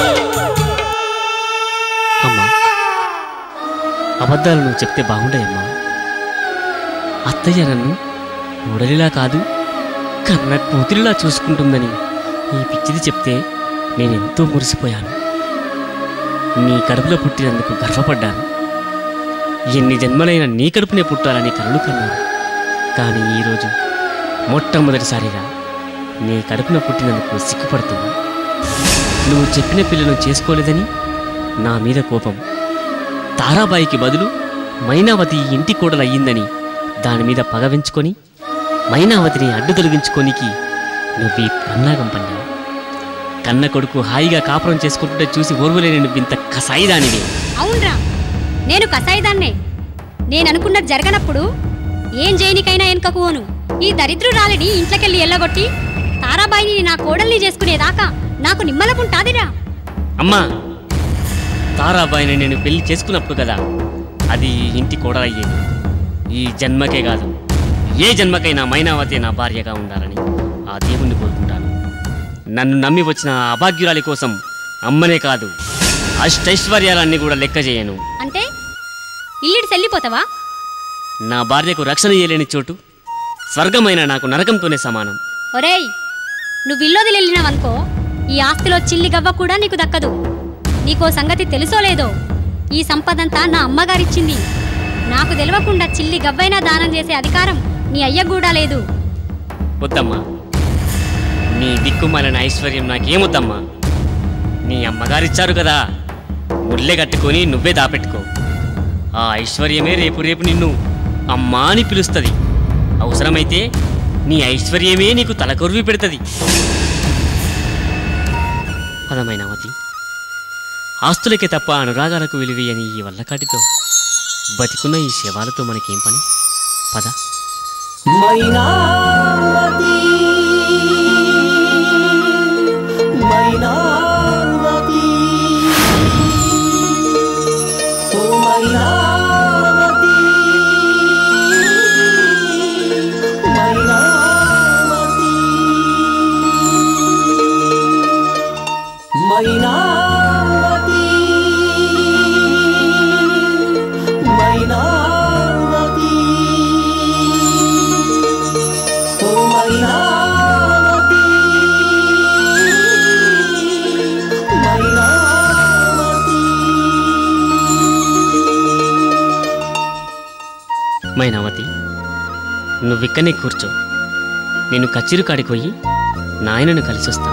అమ్మా అబద్ధాలు నువ్వు చెప్తే బాగుంటాయమ్మా అత్తయ్య నన్ను కోడలిలా కాదు కన్న కూతురిలా చూసుకుంటుందని ఈ పిచ్చిది చెప్తే నేనెంతో మురిసిపోయాను నీ కడుపులో పుట్టినందుకు గర్వపడ్డాను ఎన్ని జన్మలైన నీ కడుపునే పుట్టాలని కలలు కన్నాను కానీ ఈరోజు మొట్టమొదటిసారిగా నీ కడుపున పుట్టినందుకు సిగ్గుపడుతున్నా నువ్వు చెప్పిన పిల్లను చేసుకోలేదని నా మీద కోపం తారాబాయికి బదులు మైనావతి ఇంటి కోడలయ్యిందని దాని మీద పగ పెంచుకొని మైనావతిని అడ్డు తొలగించుకోనికి నువ్వు ఈ పన్నాగం పన్నావు కన్న కొడుకు హాయిగా కాపురం చేసుకుంటుంటే చూసి ఓర్వలేని నువ్వు ఇంత కసాయిదానివి అవునరా నేను కసాయిదాన్నే నేను అనుకున్నది జరగనప్పుడు ఏం చేయనికైనా వెనుకపోను ఈ దరిద్రురాలిని ఇంట్లోకెళ్ళి ఎల్లగొట్టి తారాబాయిని నా కోడల్ని చేసుకునేదాకా నాకు నిమ్మలకుంటాదిరా అమ్మా తారాబాయిని నేను పెళ్లి చేసుకున్నప్పుడు కదా అది ఈ ఇంటి కోడలయ్యేది ఈ జన్మకే కాదు ఏ జన్మకైనా మైనావతి నా భార్యగా ఉండాలని ఆ దేవుణ్ణి కోరుకుంటాను నన్ను నమ్మి వచ్చిన ఆ అభాగ్యురాలి కోసం అమ్మనే కాదు అష్టైశ్వర్యాలన్నీ కూడా లెక్క చేయను అంటే ఇల్లుడు చెల్లిపోతావా నా భార్యకు రక్షణ ఇయ్యలేని చోటు స్వర్గమైన నాకు నరకంతోనే సమానం ఒరేయ్ నువ్వు ఇల్లోది వెళ్ళినావనుకో ఈ ఆస్తిలో చిల్లి గవ్వ కూడా నీకు దక్కదు నీకో సంగతి తెలుసో లేదో ఈ సంపదంతా నా అమ్మగారిచ్చింది నాకు తెలియకుండా చిల్లి గవ్వైనా దానం చేసే అధికారం నీ అయ్య కూడా లేదు వద్దమ్మా నీ దిక్కుమాలిన ఐశ్వర్యం నాకేమొద్దమ్మా నీ అమ్మగారిచ్చారు కదా ముల్లె కట్టుకొని నువ్వే దాపెట్టుకో ఆ ఐశ్వర్యమే రేపు రేపు నిన్ను అమ్మా అని పిలుస్తుంది అవసరమైతే నీ ఐశ్వర్యమే నీకు తలకొరివి పెడుతుంది పదమైనావతి ఆస్తులకే తప్ప అనురాగాలకు విలువేయని ఈ వల్లకాటితో బతికున్న ఈ శవాలతో మనకేం పని పద మైనావతి మైనావతి ఓ మైనావతి మైనావతి మైనావతి మైనావతి ఓ మైనావతి మైనావతి మైనావతి నువ్విక్కనే కూర్చో నేను కచ్చిరు కాడికి పోయి నాయనను కలిసి వస్తాను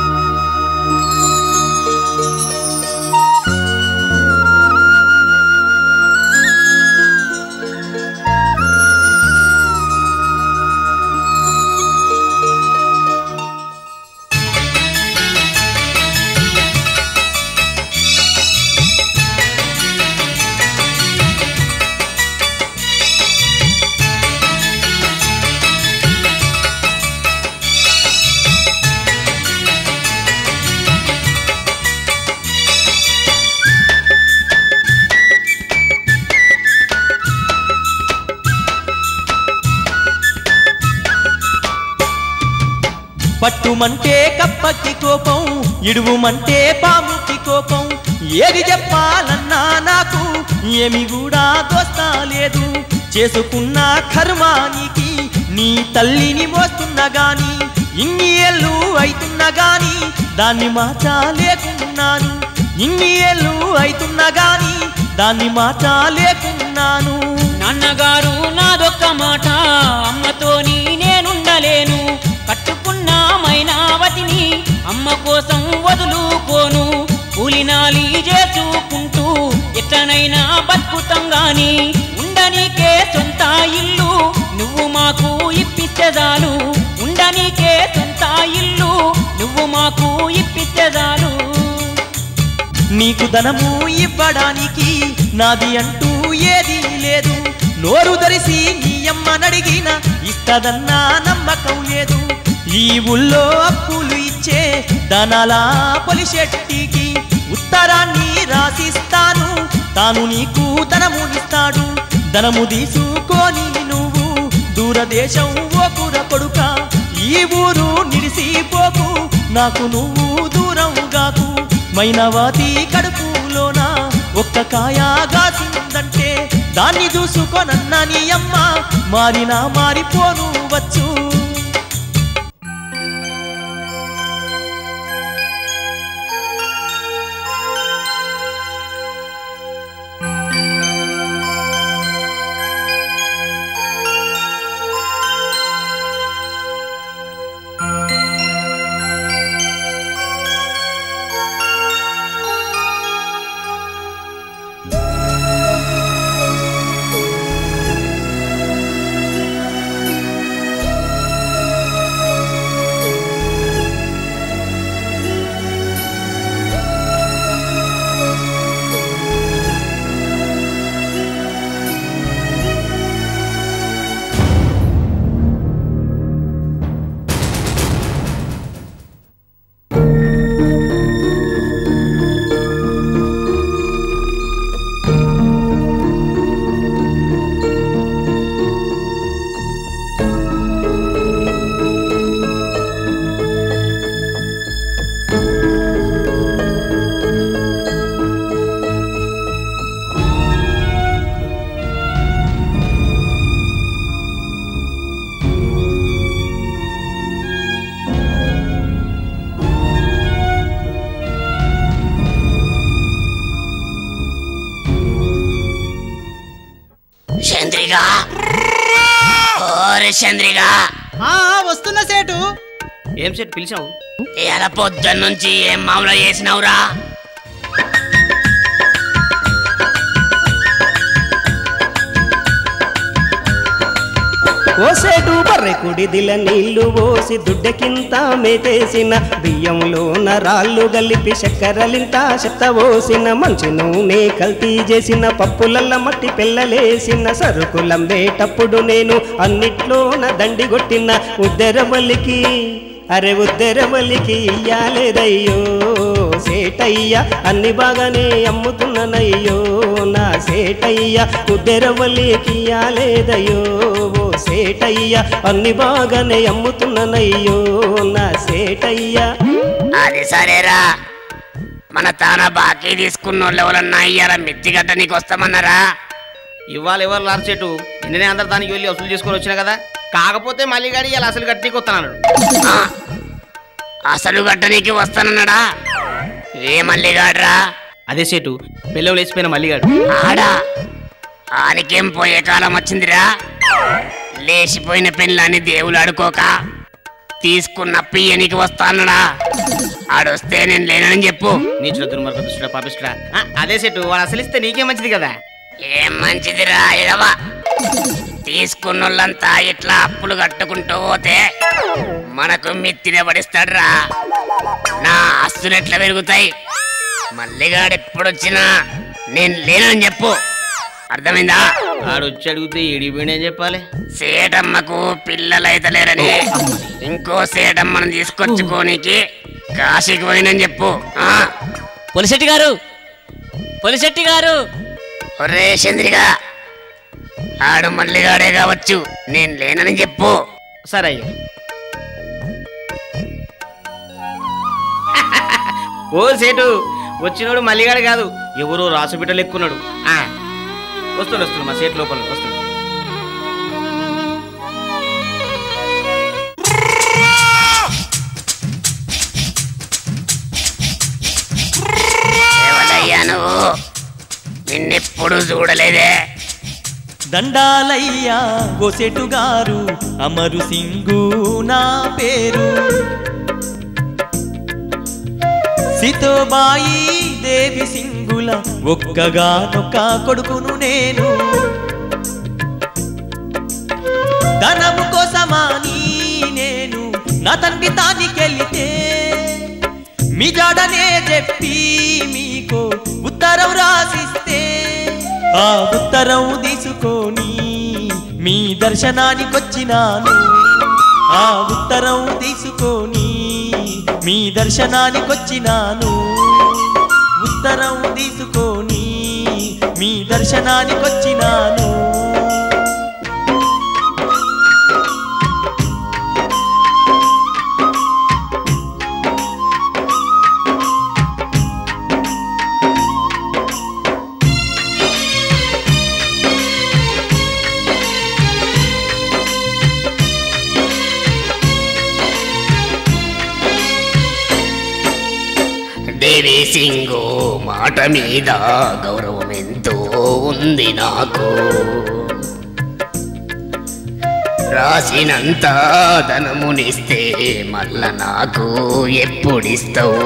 పట్టుమంటే కప్పకి కోపం ఇడువుమంటే పాముకి కోపం ఏది చెప్పాలన్నా నాకు ఏమి కూడా దోస్తా లేదు చేసుకున్న కర్మానికి నీ తల్లిని మోస్తున్నా గాని ఇన్ని ఏళ్ళు అవుతున్నా గాని దాన్ని మార్చాలేకున్నాను ఇన్ని ఏళ్ళు అవుతున్నా గాని దాన్ని మార్చాలేకున్నాను నాన్నగారు నాదొక్క మాట అమ్మతోని నేనుండలేను కట్టుకున్న మైనావతిని అమ్మ కోసం వదులుకోను కూలినాలి చేసుకుంటూ ఎట్లనైనా బతుకుతాం గాని ఉండనీకే సొంత ఇల్లు నువ్వు మాకు ఇప్పిస్తేదాలు ఉండనీకే సొంత ఇల్లు నువ్వు మాకు ఇప్పిస్తేదాలు నీకు ధనము ఇవ్వడానికి నాది అంటూ ఏదీ లేదు నోరు ధరిసి నీ అమ్మనడిగిన ఇస్తదన్నా నమ్మకం లేదు ఈ ఊళ్ళో అప్పులు ఇచ్చే ధనాల పొలిశెట్టికి ఉత్తరాన్ని రాసిస్తాను తాను నీకు ధనమునిస్తాడు ధనము తీసుకొని నువ్వు దూరదేశం ఓకుర కొడుక ఈ ఊరు నిడిసిపోకు నాకు నువ్వు దూరం గాకు మైనవాతి కడుపులోన ఒక్క కాయ గాసిందంటే దాన్ని చూసుకోనన్న నీ అమ్మ మారినా మారిపోను వచ్చు చంద్రిక ఓరే చంద్రిక వస్తున్న సేటు ఏం సెట్ పిలిచావు ఇలా పొద్దున్న నుంచి ఏం మామూలు చేసినావురా ఓసేటు బర్రెకుడి దిల నీళ్లు పోసి దుడ్డకింత మేతేసిన బియ్యంలోన రాళ్ళు గలిపి చక్కెరలింత చెత్త పోసిన మంచి నూనె కల్తీ చేసిన పప్పులల్ల మట్టి పిల్లలేసిన సరుకులంబేటప్పుడు నేను అన్నిట్లోన దండి కొట్టిన ఉద్దెరవల్లికి అరే ఉద్దెరవల్లికి ఇయ్యాలేదయ్యో సేటయ్య అన్ని బాగానే అమ్ముతున్నానయ్యో నా సేటయ్య ఉద్దెరవల్లికి ఇయ్యాలేదయ్యో ఓ సేటయ్య అన్ని బాగానే అమ్ముతున్నానయ్యో నా సేటయ్య అది సరేరా మన తాన బాకీ తీసుకున్న వాళ్ళు ఎవరన్నా అయ్యారా మిత్తి గట్ట నీకు వస్తామన్నారా ఇవాళ ఎవరు లార్ చెట్టు నిన్ననే అందరు దానికి వెళ్ళి వసూలు చేసుకొని వచ్చినా కదా కాకపోతే మళ్ళీ గాడి ఇలా అసలు కట్టి వస్తానన్నాడు అసలు గట్ట నీకు వస్తానన్నాడా ఏ మల్లిగాడ్రా అదే సేటు పెళ్ళవు లేచిపోయిన మల్లిగాడు ఆడా ఆనికేం పోయే కాలం వచ్చిందిరా లేచిపోయిన పెళ్ళాన్ని దేవులు ఆడుకోక తీసుకున్న పియ్యనికి వస్తానడా ఆడొస్తే నేను లేనని చెప్పు నీచుల దుర్మార్గ దుష్టుడ పాపిస్తుడా ఆ, అదే సెటు వాడు అసలు ఇస్తే నీకే మంచిది కదా ఏం మంచిదిరా ఇడవా తీసుకున్నోళ్ళంతా ఇట్లా అప్పులు కట్టుకుంటూ పోతే మనకు మిత్తిన పడిస్తాడ్రా నా ఆస్తులు ఎట్లా పెరుగుతాయి మల్లిగాడు ఎప్పుడొచ్చినా నేను లేనని చెప్పు అర్థమైందా ఆడు వచ్చి అడిగితే ఏడిపోయినా చెప్పాలి సేటమ్మకు పిల్లలైతే లేరని ఇంకో సేటమ్మను తీసుకొచ్చుకోనికి కాశీకి పోయినని చెప్పు ఆ? పొలిశెట్టి గారు పొలిశెట్టి గారు ఒరే చంద్రిగా ఆడు మల్లిగాడే కావచ్చు నేను లేనని చెప్పు సరే అయ్యా ఓ సేటు వచ్చినోడు మల్లిగాడు కాదు ఎవరో రాసు బిడ్డలు ఎక్కున్నాడు ఆ, వస్తుండు వస్తుండు మా సేటు లోపల వస్తుండు ఎవడయ్యా నువ్వు నిన్నెప్పుడు చూడలేదే దండాలయ్యా గోసెటు గారు అమరు సింగు నా పేరు సీతోబాయి దేవి సింగుల ఒక్కగానొక్క కొడుకును నేను ధనము కోసమాని నేను నా తండ్రి తానికెళితే మీ జాడనే చెప్పి మీకు ఉత్తరం రాసిస్తే ఆ ఉత్తరం తీసుకొని మీ దర్శనానికొచ్చినాను ఆ ఉత్తరం తీసుకొని మీ దర్శనానికొచ్చినాను ఉత్తరం తీసుకొని మీ దర్శనానికొచ్చినాను దేవి సింగు మాట మీద గౌరవం ఎంతో ఉంది నాకు రాసినంత ధనమునిస్తే మళ్ళా నాకు ఎప్పుడిస్తావు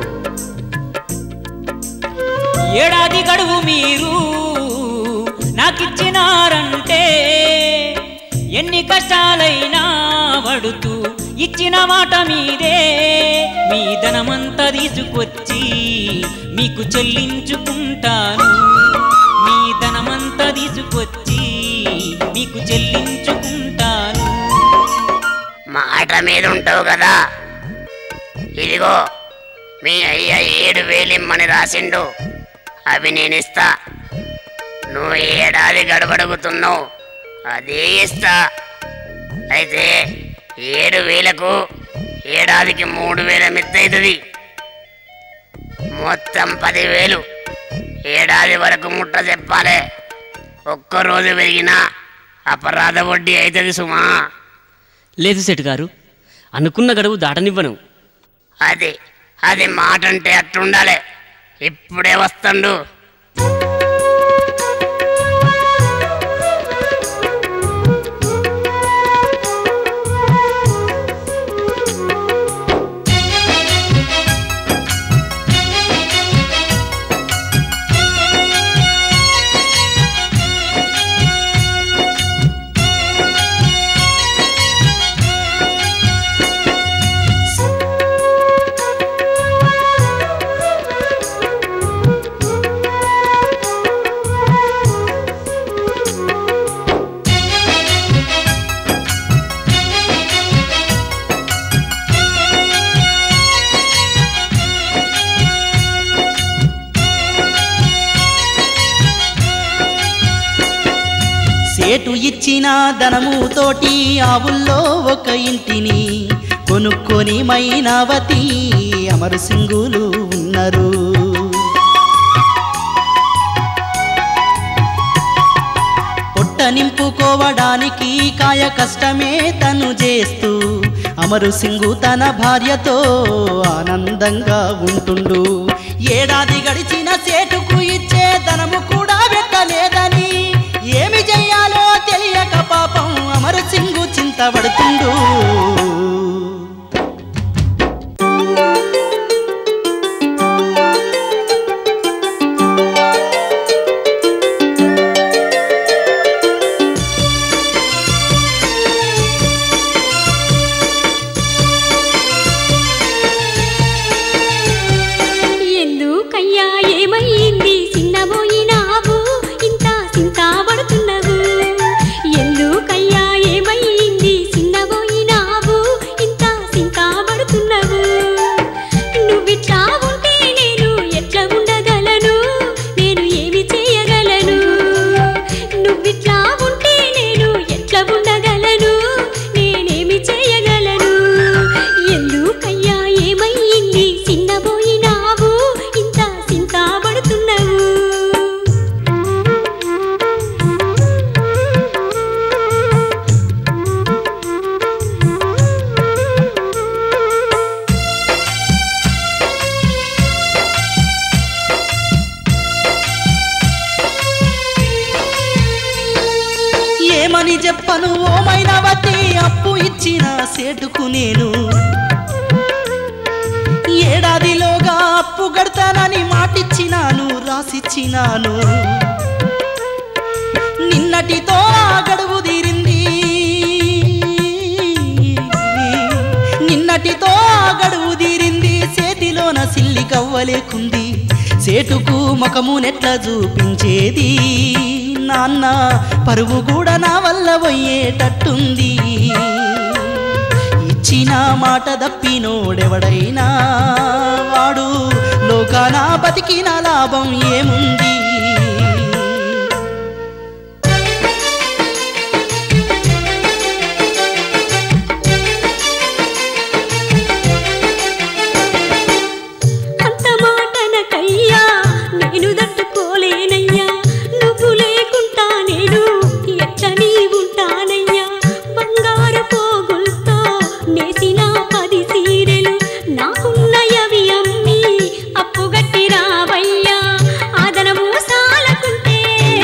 ఏడాది గడువు మీరు నాకిచ్చినారంటే ఎన్ని కష్టాలైనా పడుతూ ఇచ్చిన మాట మీదే మీ ధనమంతా తీసుకొచ్చి మీకు చెల్లించుకుంటాను మీ ధనమంతా తీసుకొచ్చి మీకు చెల్లించుకుంటాను మాట మీద ఉంటావు కదా ఇదిగో మీ అయ్య ఏడు వేలిమ్మని రాసిండు అవి నేను ఇస్తా నువ్వు ఏడాది గడబడుగుతున్నావు అదే ఇస్తా అయితే ఏడు వేలకు ఏడాదికి మూడు వేల మిత్తవుతుంది మొత్తం పదివేలు ఏడాది వరకు ముట్ట చెప్పాలి ఒక్కరోజు పెరిగినా అపరాధ వడ్డీ అవుతుంది సుమా లేదు సెట్ గారు అనుకున్న గడువు దాటనివ్వను అది అది మాట అంటే అట్టుండాలి ఇప్పుడే వస్తుండు సేటు ఇచ్చిన ధనము తోటి ఆవుల్లో ఒక ఇంటిని కొనుక్కొని మైనావతి అమరు సింగులు ఉన్నారు పొట్ట నింపుకోవడానికి కాయ కష్టమే తను చేస్తూ అమరు సింగు తన భార్యతో ఆనందంగా ఉంటుండు ఏడాది గడిచిన సేటుకు ఇచ్చే ధనము కూడా పెట్టలేదని ఏమి చెయ్యాలో తెలియక పాపం అమరు సింగు చింతపడుతుండు ఎందుకయ్యా ఏమైంది చిన్నబోయినావు ఇంత చింత పడుతున్నవు ఎందుకయ్యా ఏమైంది చిన్నబోయినావు సేటుకు నేను ఏడాదిలోగా అప్పు గడతానని మాటిచ్చినాను రాసిచ్చినాను నిన్నటితో ఆ గడువు తీరింది నిన్నటితో ఆ గడువు తీరింది చేతిలోన సిల్లి కవ్వలేకుంది సేటుకు ముఖము నెట్ల చూపించేది నాన్న పరువు కూడా నా వల్ల పోయేటట్టుంది ఇచ్చిన మాట దప్పినోడెవడైనా వాడు లోకాన బతికిన లాభం ఏముంది అంత మాటనకయ్యా నేను తట్టుకోలేనయ్యా నువ్వు లేకుంటా నేను ఎట్ట నీ ఉంటానయ్యా బంగారు పోగులతో నేసిన పది సీరెలు నాకున్నయవి అమ్మి అప్పుగట్టి రావయ్యా ఆదనము సాలకుంటే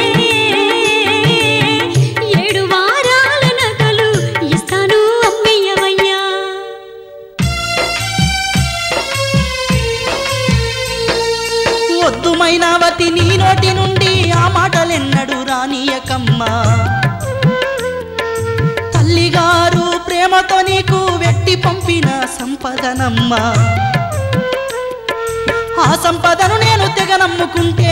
ఏడు వారాల నగలు ఇస్తాను అమ్మయ్యవయ్యా వద్దు మైనావతి నీ నోటి నుండి ఆ మాటలెన్నడు రానియకమ్మా తల్లిగారు ప్రేమతో నీకు వెట్టి పంపిన సంపదనమ్మా ఆ సంపదను నేను తెగ నమ్ముకుంటే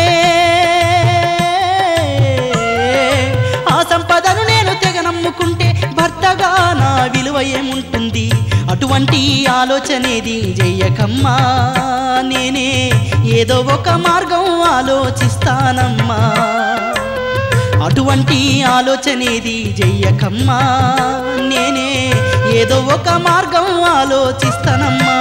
ఆ సంపదను నేను తెగ నమ్ముకుంటే భర్తగా నా విలువ ఏముంటుంది అటువంటి ఆలోచనేది చెయ్యకమ్మా నేనే ఏదో ఒక మార్గం ఆలోచిస్తానమ్మా అటువంటి ఆలోచనేది చెయ్యకమ్మా నేనే ఏదో ఒక మార్గం ఆలోచిస్తానమ్మా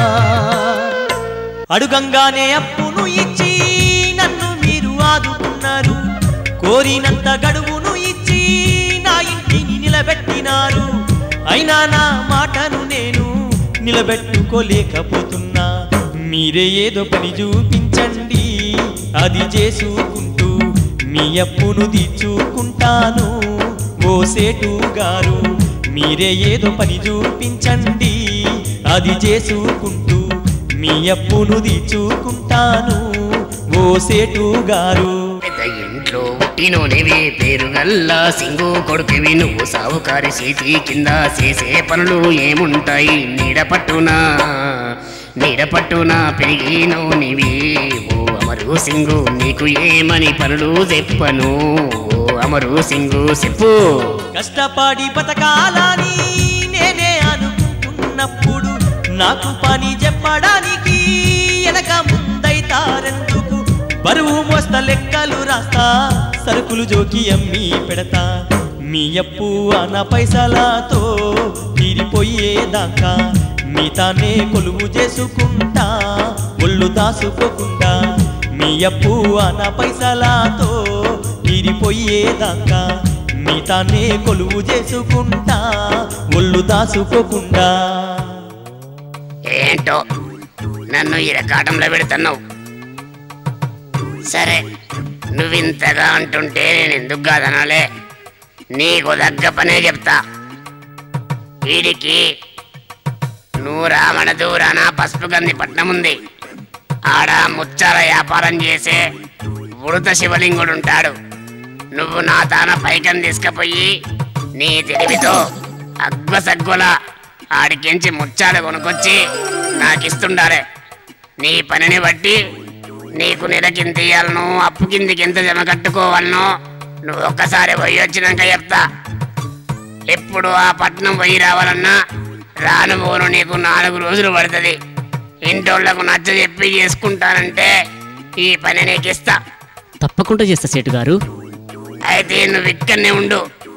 అడుగంగానే అప్పును ఇచ్చి నన్ను మీరు ఆదుకున్నారు కోరినంత గడువును ఇచ్చి నా ఇంటిని నిలబెట్టినారు అయినా నా మాటను నేను నిలబెట్టుకోలేకపోతున్నా మీరే ఏదో పని చూపించండి అది చేసుకుంటూ మీ అప్పును తీర్చుకుంటాను ఓ సేటు గారు మీరే ఏదో పని చూపించండి అది చేసుకుంటూ మీ అప్పును తీర్చుకుంటాను ఓ సేటు గారు పెద్ద ఇంట్లో పుట్టినోనివి పేరు గల్లా సింగు కొడుకువి నువ్వు సావుకారి చేతి కింద చేసే పనులు ఏముంటాయి నీడ పట్టునా నీడ పట్టునా పెరిగినోనివి ఓ అమరు సింగు నీకు ఏమని పనులు చెప్పను ఓ అమరు సింగు చెప్పు కష్టపడి బతకాలని నేనే అనుకుంటున్నప్పుడు నాకు పని చెప్పడానికి వెనక ముందైతారెందుకు బరువు మోస్త లెక్కలు రాస్తా సరుకులు జోకి అమ్మి పెడతా మీ అప్పు అన్న పైసలతో తీరిపోయేదాకా మీతానే కొలువు చేసుకుంటా ఒళ్ళు దాసుకోకుండా మీ అప్పు అన్న పైసలతో తీరిపోయేదాకా మీతానే కొలువు చేసుకుంటా ఒళ్ళు దాసుకోకుండా ఏంటో నన్ను ఈ రకాటంలో పెడుతున్నావు సరే నువ్వింతగా అంటుంటే నేను ఎందుకు కాదనాలే నీకు దగ్గ పనే చెప్తా వీడికి నువ్వు రామణ దూరాన పసుపు గంది పట్నం ఉంది ఆడ ముచ్చాల వ్యాపారం చేసే ఉడత శివలింగుడు ఉంటాడు నువ్వు నా తాన పైకం తీసుకుపోయి నీ తెలివితో అగ్వసగ్గుల ఆడికించి ముచ్చాలు కొనుక్కొచ్చి నాకిస్తుండాలే నీ పనిని బట్టి నీకు నెలకింత ఇయ్యాలనో అప్పు కిందికి ఎంత జమ కట్టుకోవాలనో నువ్వు ఒక్కసారి పోయి వచ్చినాక చెప్తా ఎప్పుడు ఆ పట్నం పోయి రావాలన్నా రాను పోను నీకు నాలుగు రోజులు పడుతుంది ఇంటోళ్లకు నచ్చ చెప్పి చేసుకుంటానంటే ఈ పని నీకు ఇస్తా తప్పకుండా చేస్తా సేటు గారు అయితే నువ్వు ఇక్కడనే ఉండు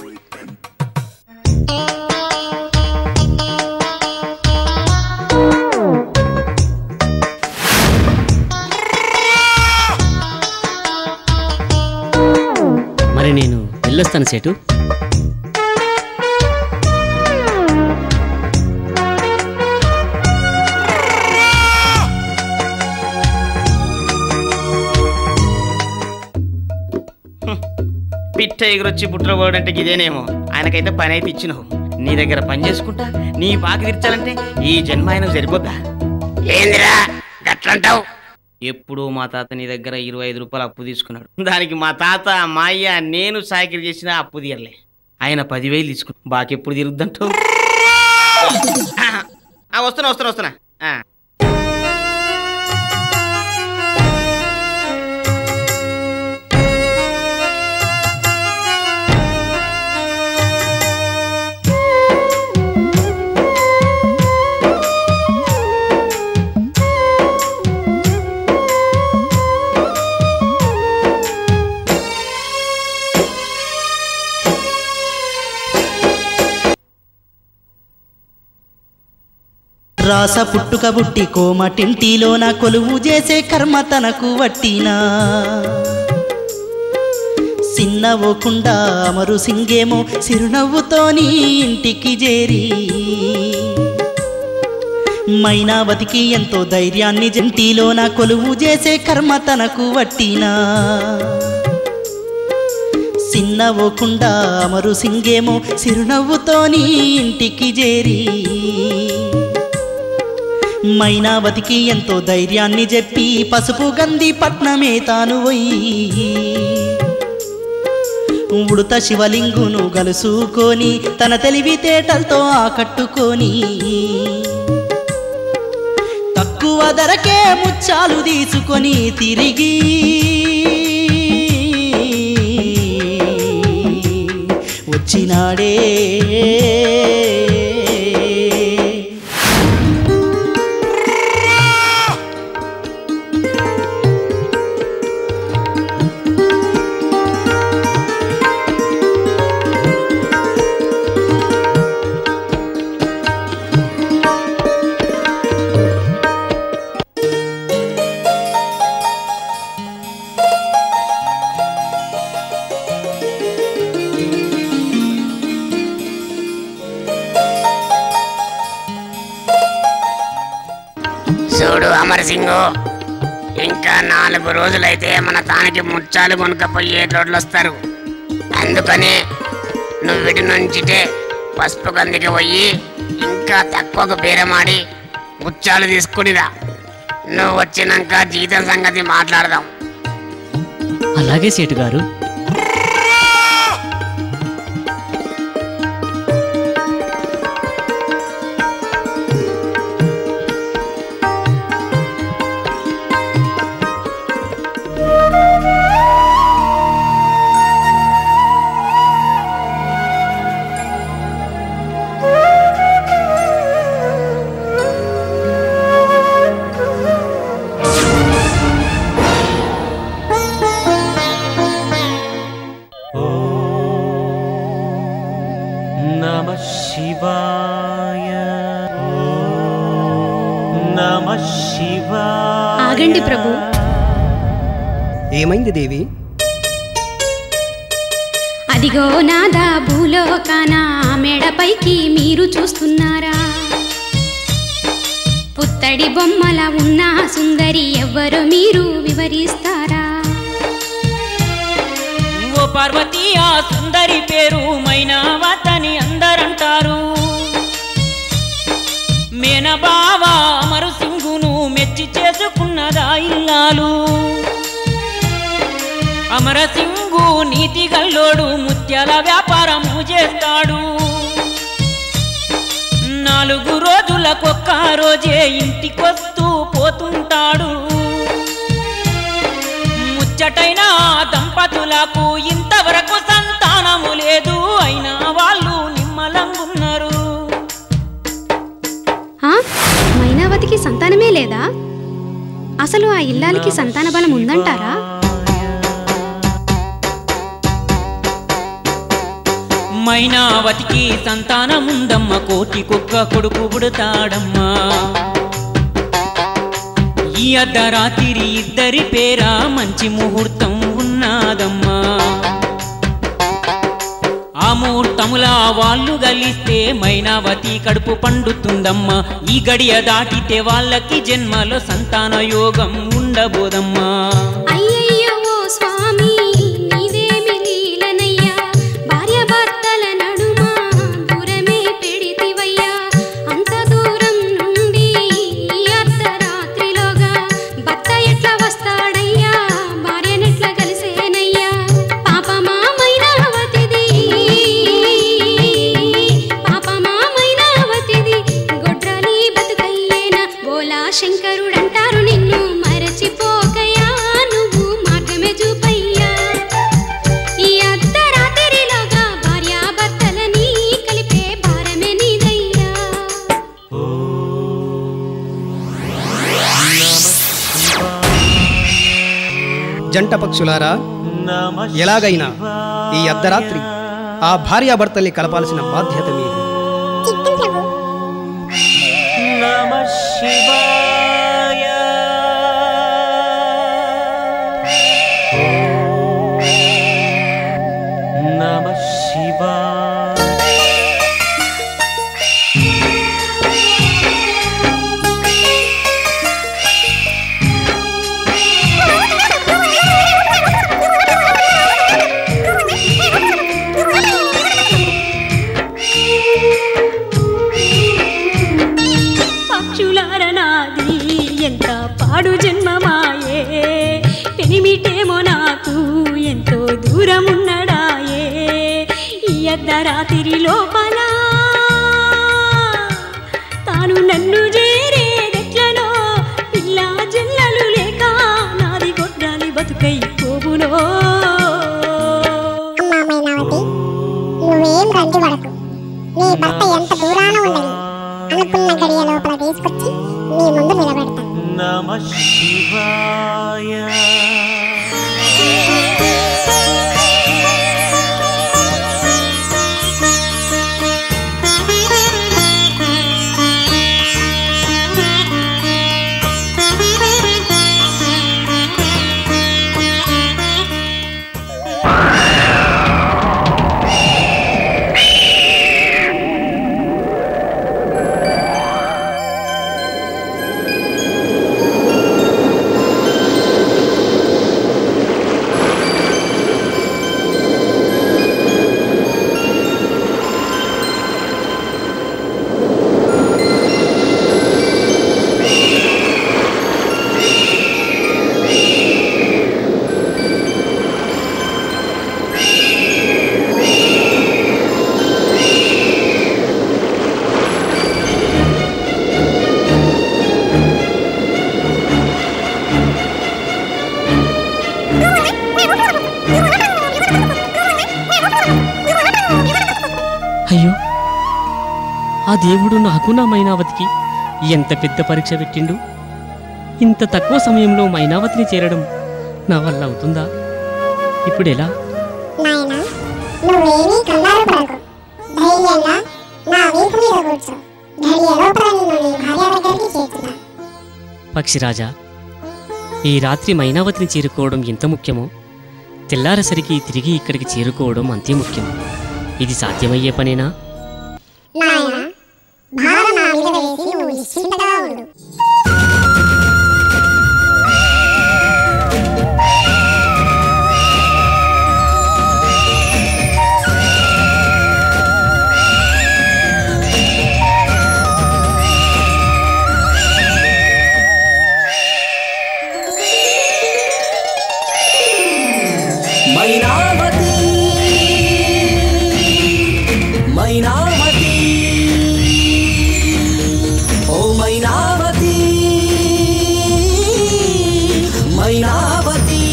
మరి నేను వెళ్ళొస్తాను సేటు పిట్ట ఎగురొచ్చి బుట్టలో పోవడంటే ఇదేనేమో ఆయనకైతే పని అయితే ఇచ్చినావు నీ దగ్గర పని చేసుకుంటా నీ బాకి తీర్చాలంటే ఈ జన్మ ఆయనకు సరిపోద్దా ఏందిరా గట్లంటావు ఎప్పుడు మా తాత నీ దగ్గర ఇరవై ఐదు రూపాయలు అప్పు తీసుకున్నాడు దానికి మా తాత మా అయ్య నేను సాకిరి చేసిన అప్పు తీయలే ఆయన పదివేలు తీసుకున్నాడు బాకి ఎప్పుడు తిరుగుద్దంటావు ఆ, వస్తున్నా వస్తున్నా వస్తున్నా ఆ. రాస పుట్టుక బుట్టి కోమటింటిలోన కొలువు చేసే కర్మ తనకు వట్టినా సిన్నవోకుండా అమరు సింగేమో సిరునవ్వుతోని ఇంటికి చేరి మైనావతికి ఎంతో ధైర్యాన్ని జంటిలోన కొలువు చేసే కర్మ తనకు వట్టినా సిన్నవోకుండా అమరు సింగేమో సిరునవ్వుతోని ఇంటికి చేరి మైనావతికి ఎంతో ధైర్యాన్ని చెప్పి పసుపు గంధి పట్నమే తాను పోయి ఉడుత శివలింగును గలుసుకొని తన తెలివితేటలతో ఆకట్టుకొని తక్కువ ధరకే ముచ్చాలు తీసుకొని తిరిగి వచ్చినాడే చూడు అమర్ సింగ్ ఇంకా నాలుగు రోజులైతే మన తానికి ముచ్చాలు కొనుక్కపోయే రోడ్లు వస్తారు అందుకని నువ్వు వీటి నుంచిటే పసుపు గందికి పోయి ఇంకా తక్కువకు బేరమాడి ముచ్చాలు తీసుకునిరా నువ్వు వచ్చినాక జీతం సంగతి మాట్లాడదాం అలాగే సేటు గారు నమ శివాయ నమ శివాయ ఆగండి ప్రభు ఏమైంది దేవి అదిగో నాదా భూలోకాన మెడపైకి మీరు చూస్తున్నారా పుత్తడి బొమ్మల ఉన్న సుందరి ఎవ్వరు మీరు వివరిస్తారా ఓ పార్వతి ఆ సుందరి పేరు మైనావతని అందరంటారు మేనబావ అమరు సింగును మెచ్చి చేసుకున్నదా ఇల్లాలు అమరసింగు నీతి గల్లోడు ముత్యాల వ్యాపారము చేస్తాడు నాలుగు రోజులకొక్క రోజే ఇంటికొస్తూ పోతుంటాడు ముచ్చటైన ఆ దంపతులకు ఇంతవరకు సంతానము లేదు అయినా వాళ్ళు నిమ్మలంగున్నారు ఆ? మైనావతికి సంతానమే లేదా అసలు ఆ ఇల్లాలికి సంతాన బలం ఉందంటారా మైనావతికి సంతానముందమ్మ కోటి కుక్క కొడుకు పుడతాడమ్మా ఈ అర్ధరాత్రి ఇద్దరి పేర మంచి ముహూర్తం ఉన్నాదమ్మా ఆ ముహూర్తములా వాళ్ళు గలిస్తే మైనావతి కడుపు పండుతుందమ్మా ఈ గడియ దాటితే వాళ్ళకి జన్మలో సంతాన యోగం ఉండబోదమ్మా అయ్యయ్యో ఓ స్వామి నీవేమి లీలనయ్యా భార్య భర్తల నడుమ దూరమే జంట పక్షులారా ఎలాగైనా ఈ అర్ధరాత్రి ఆ భార్యాభర్తల్ని కలపాల్సిన బాధ్యత మీది నమ శివాయ నమ శివాయ పక్షులార నాది ఎంత పాడు జన్మమాయే పెనిమిటేమో నాకు ఎంతో దూరమున్నడాయే ఈ అర్ధరాత్రి లోపల తాను నన్ను చేరేదెట్లనో పిల్ల జల్లలు లేక నాది గొడ్డాలి బతుకై పోవునో నువ్వేం రంది పడకు నీ భర్త ఎంత దూరాన ఉండని అనుకున్న గడియ లోపల తీసుకొచ్చి నీ ముందు నిలబెడతా నమ శివాయ అయ్యో ఆ దేవుడు నాకు నా మైనావతికి ఎంత పెద్ద పరీక్ష పెట్టిండు ఇంత తక్కువ సమయంలో మైనావతిని చేరడం నా వల్ల అవుతుందా ఇప్పుడెలా నాయనా నువ్వేమీ కంగారు పడకు ధైర్యంగా నా వీపు మీద కూర్చో గడియ లోపల నిన్ను నీ భార్య దగ్గరికి చేర్చుతా పక్షిరాజా ఈ రాత్రి మైనావతిని చేరుకోవడం ఎంత ముఖ్యమో తెల్లారసరికి తిరిగి ఇక్కడికి చేరుకోవడం అంతే ముఖ్యం ఇది సాధ్యమయ్యే పనేనా నాయనా భారం నా మీద వేసి నువ్వు నిశ్చింతగా ఉండు మైనావతి మైనావతి ఓ మైనావతి మైనావతి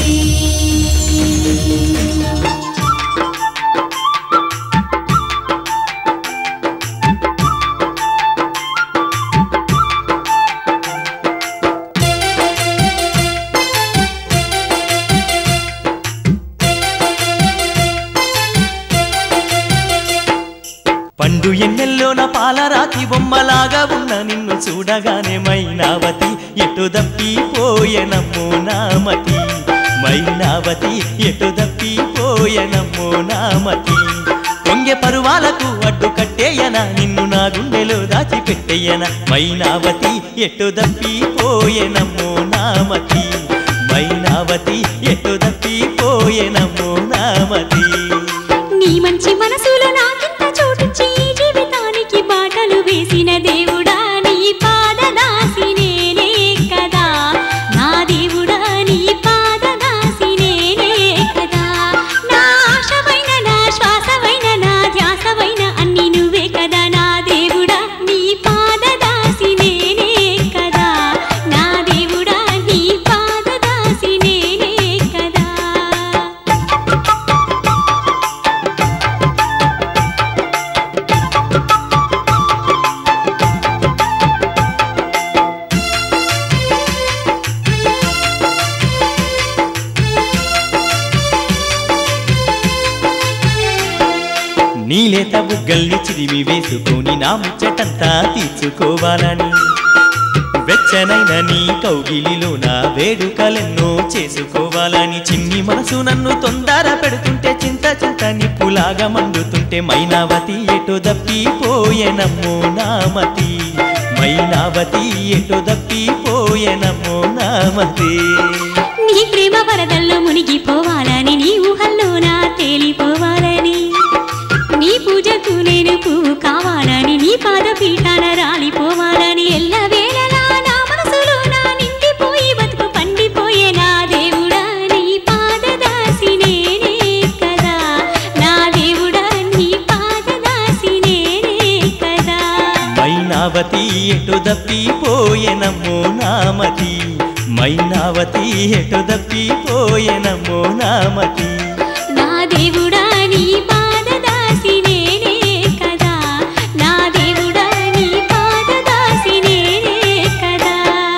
పండు ఎన్నెల్లోన పాలరాతి బొమ్మలాగా ఉన్న నిన్ను చూడగానే మైనావతి ఎటు దప్పిపోయెనమ్మో నామతి మైనావతి ఎటు దప్పిపోయెనమ్మో నామతి పొంగె పరువాలకు అడ్డు కట్టేయన నిన్ను నా గుండెలో దాచిపెట్టేయన మైనావతి ఎటు దప్పిపోయెనమ్మో నామతి మైనావతి ఎటు దప్పిపోయెనమ్మో నామతి నీ మంచి మనసులో నాకింత చోటిచ్చి ఈ జీవితానికి బాటలు వేసిన దేవుడా నీ పాదదాసి నేనే కదా నా దేవుడా నీ పాదదాసి నేనే కదా నా ఆశవైన నా శ్వాసవైన నా ధ్యాసవైన అన్ని నువ్వే కదా నా దేవుడా నీ పాదదాసి నేనే కదా నా దేవుడా నీ పాదదాసి నేనే కదా మైనావతి లేత బుగ్గల్ని చిరిమి వేసుకొని నా ముచ్చటంతా తీర్చుకోవాలని వెచ్చనైన నీ కౌగిలిలో నా వేడుకలెన్నో చేసుకోవాలని చిన్ని మనసు నన్ను తొందర పెడుతుంటే చింత చింత నిప్పులాగా మండుతుంటే మైనావతి ఎటో దప్పిపోయెనమ్మో నామతి మైనావతి ఎటో దప్పిపోయెనమ్మో నామతి నీ ప్రేమ వరదల్లో మునిగిపోవాలని నీ ఊహల్లో నా తేలిపోవాలని నీ పూజకు నేను పువ్వు కావాలని నీ పాద పీఠాన రాలిపోవాలని ఎల్ల వేళలా నా మనసులో నా నిండిపోయి బతుకు పండిపోయే నా దేవుడా నీ పాదదాసి నేనే కదా నా దేవుడా నీ పాదదాసి నేనే కదా మైనావతి ఎటు దప్పిపోయెనమ్మో నామతి మైనావతి ఎటు దప్పిపోయెనమ్మో నామతి నా దేవుడా నీ పాదదాసి నేనే కదా నా దేవుడా నీ పాదదాసి నేనే కదా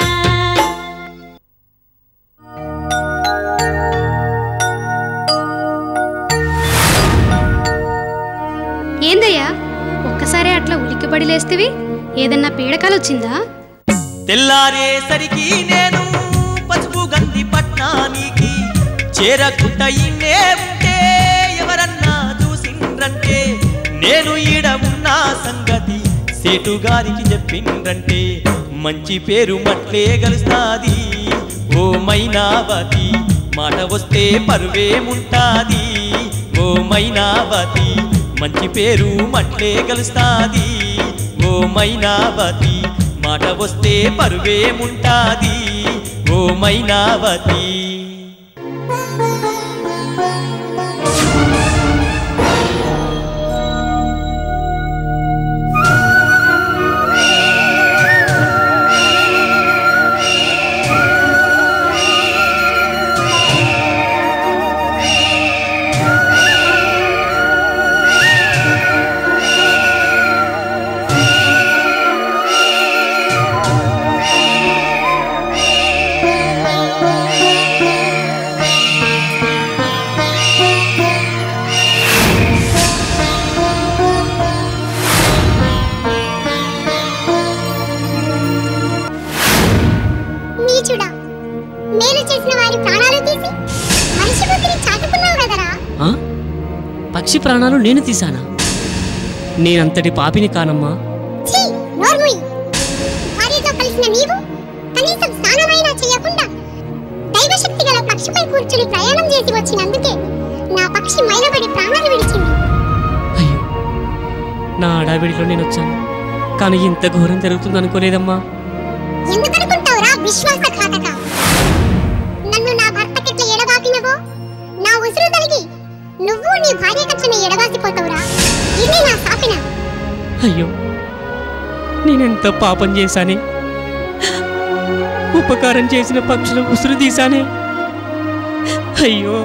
ఏందయ్యా ఒక్కసారి అట్లా ఉలిక్కిపడి లేస్తేవి ఏదన్నా పీడకాలు వచ్చిందా తెల్లారేసరికి నేను పసుపు గంధి పట్నానికి చేరకుంట ఇన్నే ఉంటే ఎవరన్నా చూసిండ్రంటే నేను ఈడ ఉన్న సంగతి సేటు గారికి చెప్పిండ్రంటే మంచి పేరు మట్లే గలుస్తాది ఓ మైనావతి మాట వస్తే పరువేముంటాది ఓ మైనావతి మంచి పేరు మట్లే గలుస్తాది ఓ మైనావతి మాట వస్తే పరువేముంటాది ఓ మైనావతి నీచుడా మేలు చేసిన వారి ప్రాణాలు తీసి మనిషి బుద్ధిని చాటుకున్నావు కదరా ఆ? పక్షి ప్రాణాలు నేను తీశానా నేనంతటి పాపిని కానమ్మా ఛీ నోర్ముయ్ భార్యతో కలిసిన నీవు కనీసం స్నానమైనా చేయకుండా దైవశక్తి గల పక్షిపై కూర్చుని ప్రయాణం చేసి వచ్చినందుకే నా పక్షి మైలబడి ప్రాణాలు విడిచింది నా అడావిడిలో నేను వచ్చాను కానీ ఇంత ఘోరం జరుగుతుంది అనుకోలేదమ్మా ఎందుకనుకుంటావురా విశ్వాసఘాతక నన్ను నా భర్తకిట్ల ఎడబాపినవో నా ఉసురు తలిగి నువ్వు నీ భార్య కచ్చిన ఎడబాసిపోతావురా ఇదే నా శాపన అయ్యో నేనెంత పాపం చేశానే ఉపకారం చేసిన పక్షులు ఉసురు తీశానే అయ్యో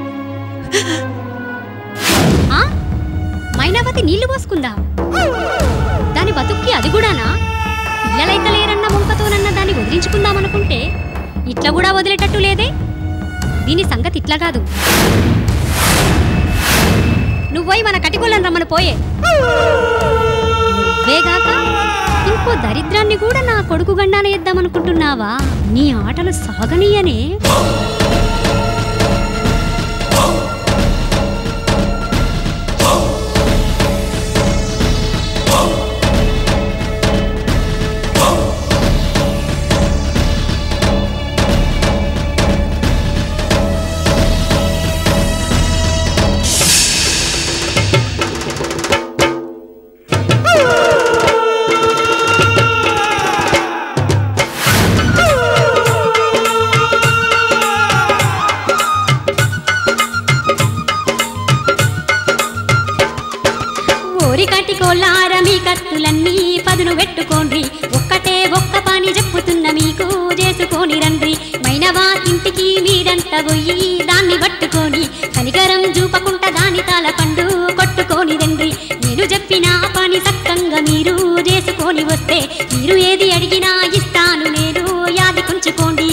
ఆ? మైనావతి నీళ్లు పోసుకుందా దాని బతుక్కి అది కూడానా పిల్లలైతే లేరన్న ముంకతోనన్న దాన్ని వదిలించుకుందామనుకుంటే ఇట్లా కూడా వదిలేటట్టు లేదే దీని సంగతి ఇట్లా కాదు నువ్వై మన కటికొల్లని రమ్మను పోయే నువ్వేగాక ఇంకో దరిద్రాన్ని కూడా నా కొడుకు గండాన ఇద్దామనుకుంటున్నావా నీ ఆటలు సాగనీయనే ఓరి కటికోలార మీ కత్తులన్నీ పదును పెట్టుకోండి ఒక్కటే ఒక్క పని చెప్పుతున్న మీకు చేసుకొని రండి మైనవా ఇంటికి మీరంట పోయి దాన్ని పట్టుకొని కనికరం చూపకుంట దాని తాల పండు కొట్టుకొని రండి నేను చెప్పిన పని సక్కంగా మీరు చేసుకొని వస్తే మీరు ఏది అడిగినా ఇస్తాను నేను యాది కొంచుకోండి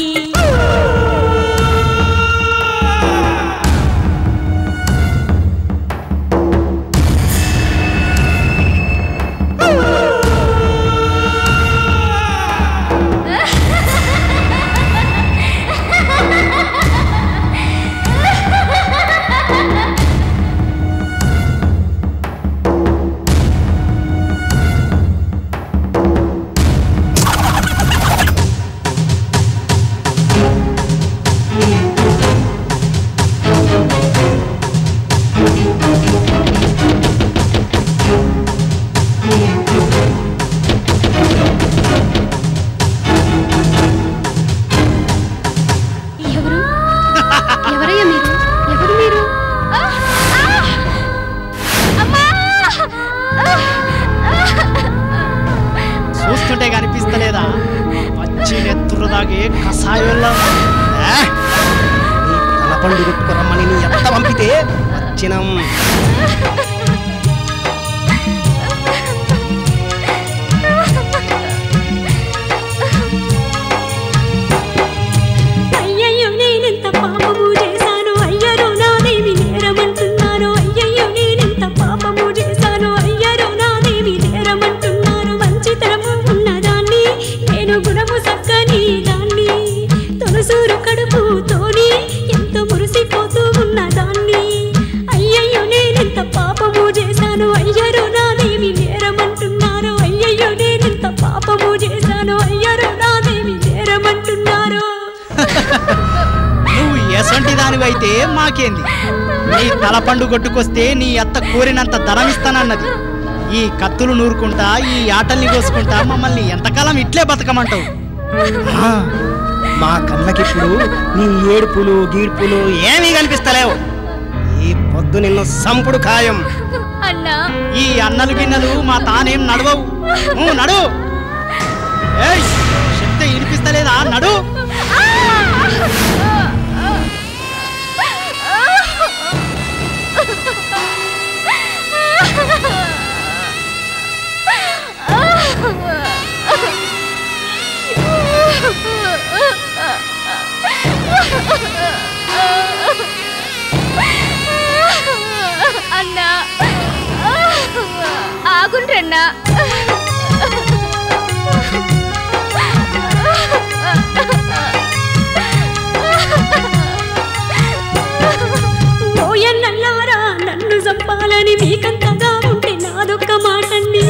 ఎవరు ఎవరయ్యా మీరు ఎవరు మీరు చూస్తుంటే కనిపిస్తలేదా వచ్చి నెత్తురు దాగే కషాయంలో తలపండు కొట్టుకురమ్మని నీ ఎంత పంపితే వచ్చినం అయ్యయ్యో నేనెంత పాపము చేశాను అయ్యరో నాదేమి నేరమంటున్నాను అయ్యయ్యో నేనెంత పాపము చేశాను అయ్యరో నాదేమి నేరమంటున్నాను మంచితనము ఉన్నదాన్ని నేను గుణము సక్కని దాన్ని తొలసూరు కడుపుతోని ఎంతో మురిసిపోతూ ఉన్నదాన్ని అయ్యయ్యో నేనెంత పాపము చేశాను అయ్యరో నాదేమి నేరమంటున్నారు అయ్యయ్యో నేనెంత పాపము చేశాను అయ్యరో నాదేమి నేరమంటున్నారు నువ్వు ఎసంటి దానివైతే మాకేంది నీ తలపండు కొట్టుకొస్తే నీ అత్త కోరినంత ధనం ఇస్తానన్నది ఈ కత్తులు నూరుకుంటా ఈ ఆటల్ని కోసుకుంటా మమ్మల్ని ఎంతకాలం ఇట్లే బతకమంటావు ఆ, మా కళ్ళకిప్పుడు నీ ఏడుపులు గీడ్పులు ఏమీ కనిపిస్తలేవు ఈ పొద్దు నిన్ను సంపుడు ఖాయం అన్నా ఈ అన్నలు గిన్నెలు మా తానేం నడవవు నువ్వు నడు ఏయ్ చెప్తే వినిపిస్తలేదా నడు అన్నా ఆగుండ్రన్నా ఓయన్నల్లారా నన్ను చంపాలని మీకంతగా ఉంటే నాదొక్క మాటండి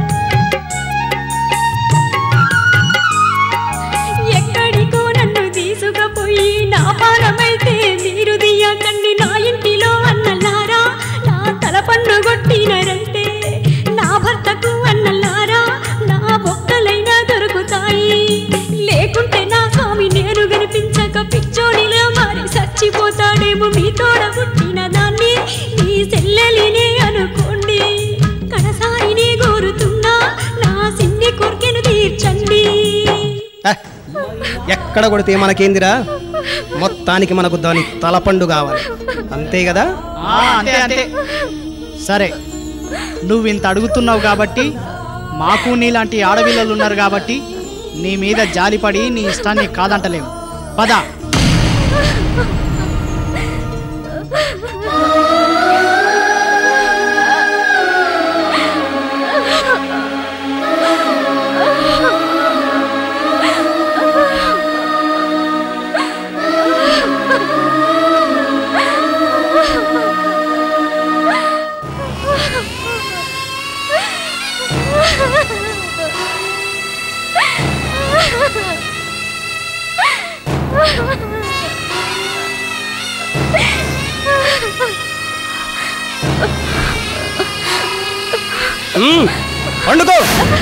ఎక్కడికో నన్ను తీసుకుపోయి నా పారమైతే మీరు దియ్యకండి నా ఇంటిలో అన్నల్లారా నా తల పన్ను కొట్టినరంటే నా భర్తకు అన్నల్లారా నా బొక్కలైనా దొరుకుతాయి లేకుంటే నా స్వామి నేను కనిపించక పిచ్చోడిలో మారి చచ్చిపోతాడేమో మీ తోడ పుట్టిన దాన్ని మీ చెల్లెలినే అనుకోండి కడసారిని కోరుతున్నా నా సిన్ని కోర్కెను తీర్చండి ఎక్కడ కొడితే మనకేందిరా మొత్తానికి మనకు దాని తలపండు కావాలి అంతే కదా ఆ, అంతే అంతే సరే నువ్వు ఇంత అడుగుతున్నావు కాబట్టి మాకు నీలాంటి ఆడపిల్లలు ఉన్నారు కాబట్టి నీ మీద జాలిపడి నీ ఇష్టాన్ని కాదంటలేము పద మ్మ్, వండుకో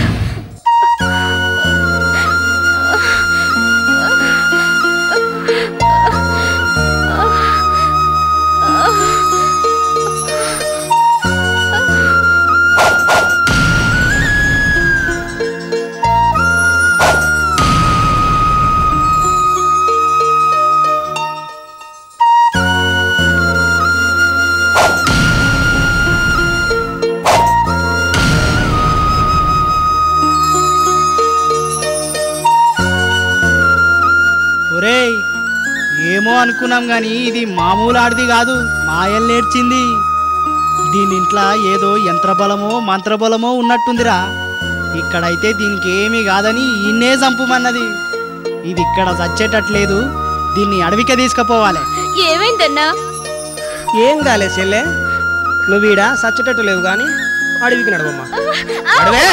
ఒరేయ్ ఏమో అనుకున్నాం గాని ఇది మామూలు ఆడిది కాదు మాయల్ నేర్చింది దీని ఇంట్లో ఏదో యంత్రబలమో మంత్రబలమో ఉన్నట్టుందిరా ఇక్కడైతే దీనికి ఏమీ కాదని ఇన్నే చంపుమన్నది ఇది ఇక్కడ చచ్చేటట్లేదు దీన్ని అడవికే తీసుకుపోవాలి ఏమైందన్నా ఏం కాలే చెల్లె నువ్వు ఈడ సచ్చేటట్టు లేవు కానీ అడవికి నడవమ్మా అడవే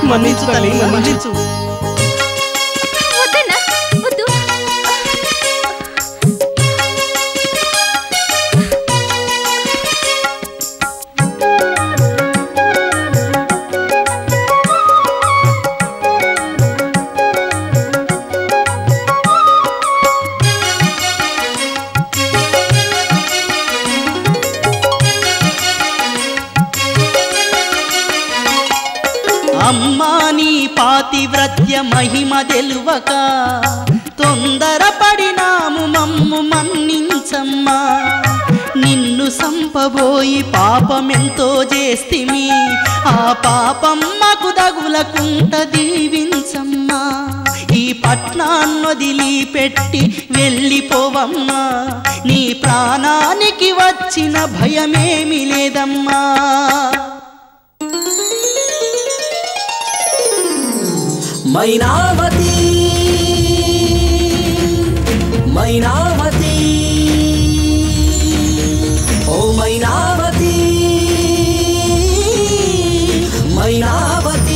మన్నించు తల్లి మన్నించు వద్దన్నా వద్దు అమ్మా నీ పాతివ్రత్య మహిమ తెలువక తొందరపడినాము మమ్ము మన్నించమ్మా నిన్ను సంపబోయి పాపమెంతో చేస్తిమి ఆ పాపమ్మకు దగులకుంట దీవించమ్మా ఈ పట్నాన్నొదిలి పెట్టి వెళ్ళిపోవమ్మా నీ ప్రాణానికి వచ్చిన భయమేమి లేదమ్మా మైనావతి మైనావతి ఓ మైనావతి మైనావతి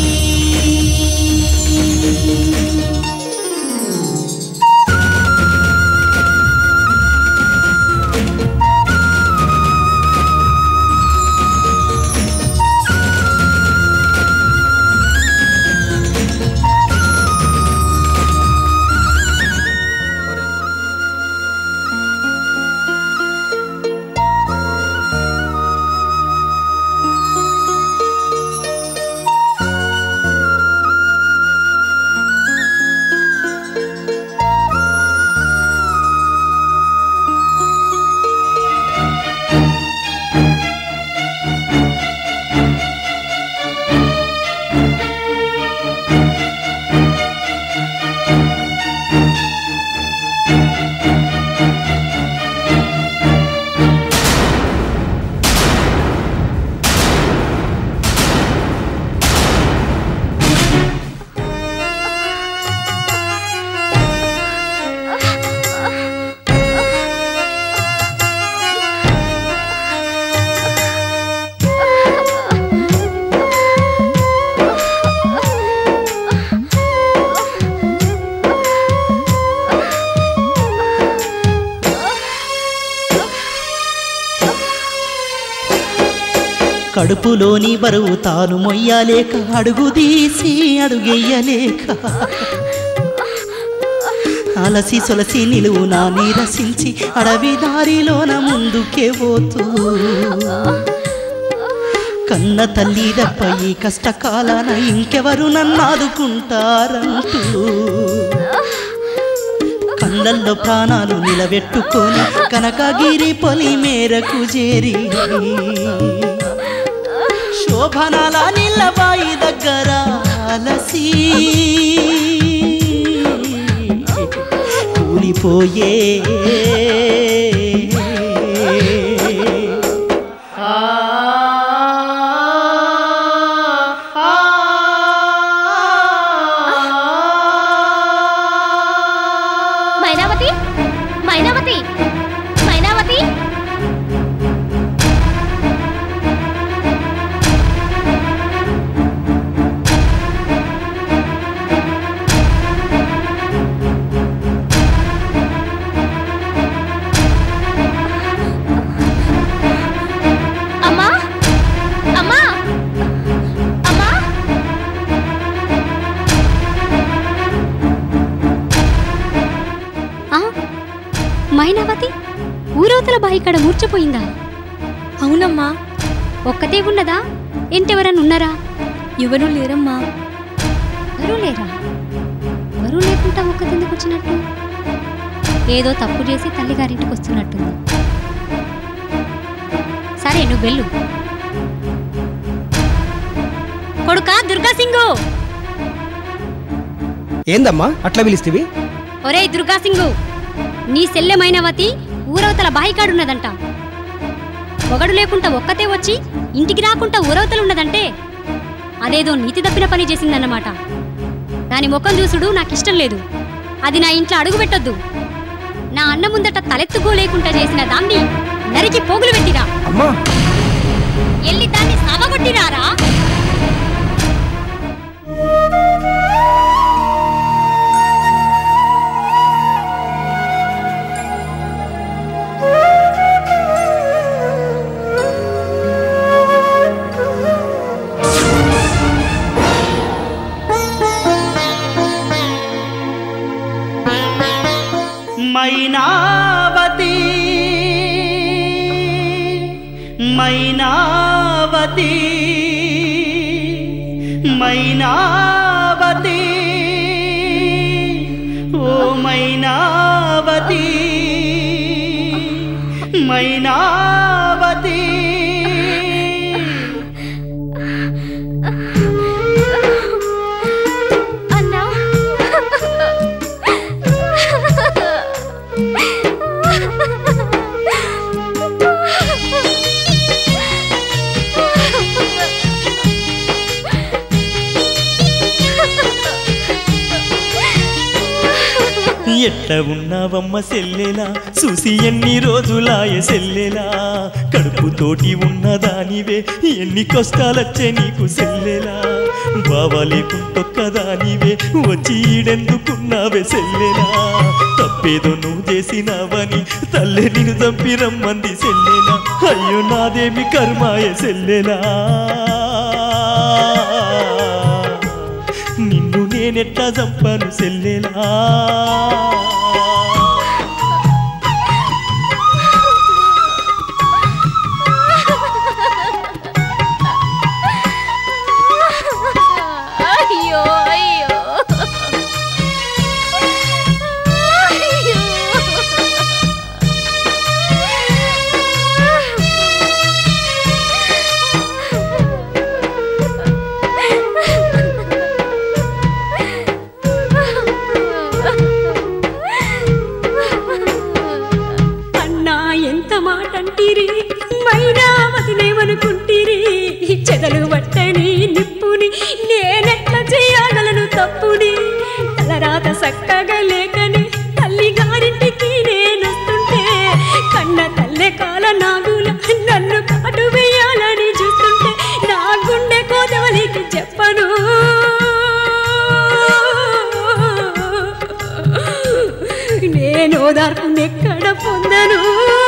కడుపులోని బరువు తాను మొయ్యలేక అడుగు తీసి అడుగెయ్యలేక అలసి సొలసి నిలువు నా నీరసించి అడవి దారిలోన ముందుకే పోతూ కన్న తల్లి దప్ప ఈ కష్టకాలాన ఇంకెవరు నన్ను ఆదుకుంటారంటూ కళ్ళల్లో ప్రాణాలు నిలబెట్టుకొని కనకగిరి పొలి మేరకు చేరి శోభనాల నిల్లబాయి దగ్గర అలసి కూలిపోయే మైనావతి మైనావతి మైనావతి అమ్మా అమ్మా అమ్మా ఆ మైనావతి ఊరవతల బాయి కాడ మూర్చపోయిందా అవునమ్మా ఒక్కతే ఉన్నదా ఎంటెవరన్నా ఉన్నారా ఎవరూ లేరమ్మా ఎవరూ లేరా ఎవరూ లేకుండా ఒక్కతెందుకు వచ్చినట్టు ఏదో తప్పు చేసి తల్లిగారింటికి వస్తున్నట్టుంది సరే నువ్వు వెళ్ళు కొడుకా దుర్గా సింగు ఏందమ్మా అట్లా పిలిస్తేవి ఒరేయ్ దుర్గా సింగు నీ సెల్లె మైనవతి ఊరవతల బాయికాడున్నదంట ఒకడు లేకుండా ఒక్కతే వచ్చి ఇంటికి రాకుండా ఊరవతలున్నదంటే అదేదో నీతి తప్పిన పని చేసిందన్నమాట దాని ముఖం చూసుడు నాకిష్టం లేదు అది నా ఇంట్లో అడుగు పెట్టొద్దు నా అన్న ముందట తలెత్తుకోలేకుండా చేసిన దాన్ని నరికి పోగులు పెట్టిరా అమ్మా ఎల్లి దాన్ని సావగొట్టిరారా మైనావతి మైనావతి మైనావతి ఓ మైనావతి మైనావతి అన్నా ఎట్ల ఉన్నావమ్మ సెల్లెలా చూసి ఎన్ని రోజులాయ సెల్లెలా కడుపుతోటి ఉన్నదానివే ఎన్ని కష్టాలొచ్చే నీకు సెల్లెలా బావా లేకుంటొక్కదానివే వచ్చి ఈడెందుకున్నావే సెల్లెలా తప్పేదో నువ్వు చేసినావని తల్లి నిన్ను చంపి రమ్మంది సెల్లెలా అయ్యో నాదేమి కర్మాయ సెల్లెలా నిన్ను నేనెట్లా చంపాను సెల్లెలా అయ్యో అయ్యో అన్నా ఎంత మాట అంటిరి మైనా వదిలేమనుకుంటిరి చెదలు పట్టని నిప్పుని నేనెట్లా చేయగలను తప్పుని తలరాత సక్కగా లేకని తల్లి గారింటికి నేనొస్తుంటే కన్న తల్లె కాల నాగుల నన్ను కాటు వేయాలని చూస్తుంటే నా గుండె కోదవలికి చెప్పను నేను ఓదార్పు ఎక్కడ పొందను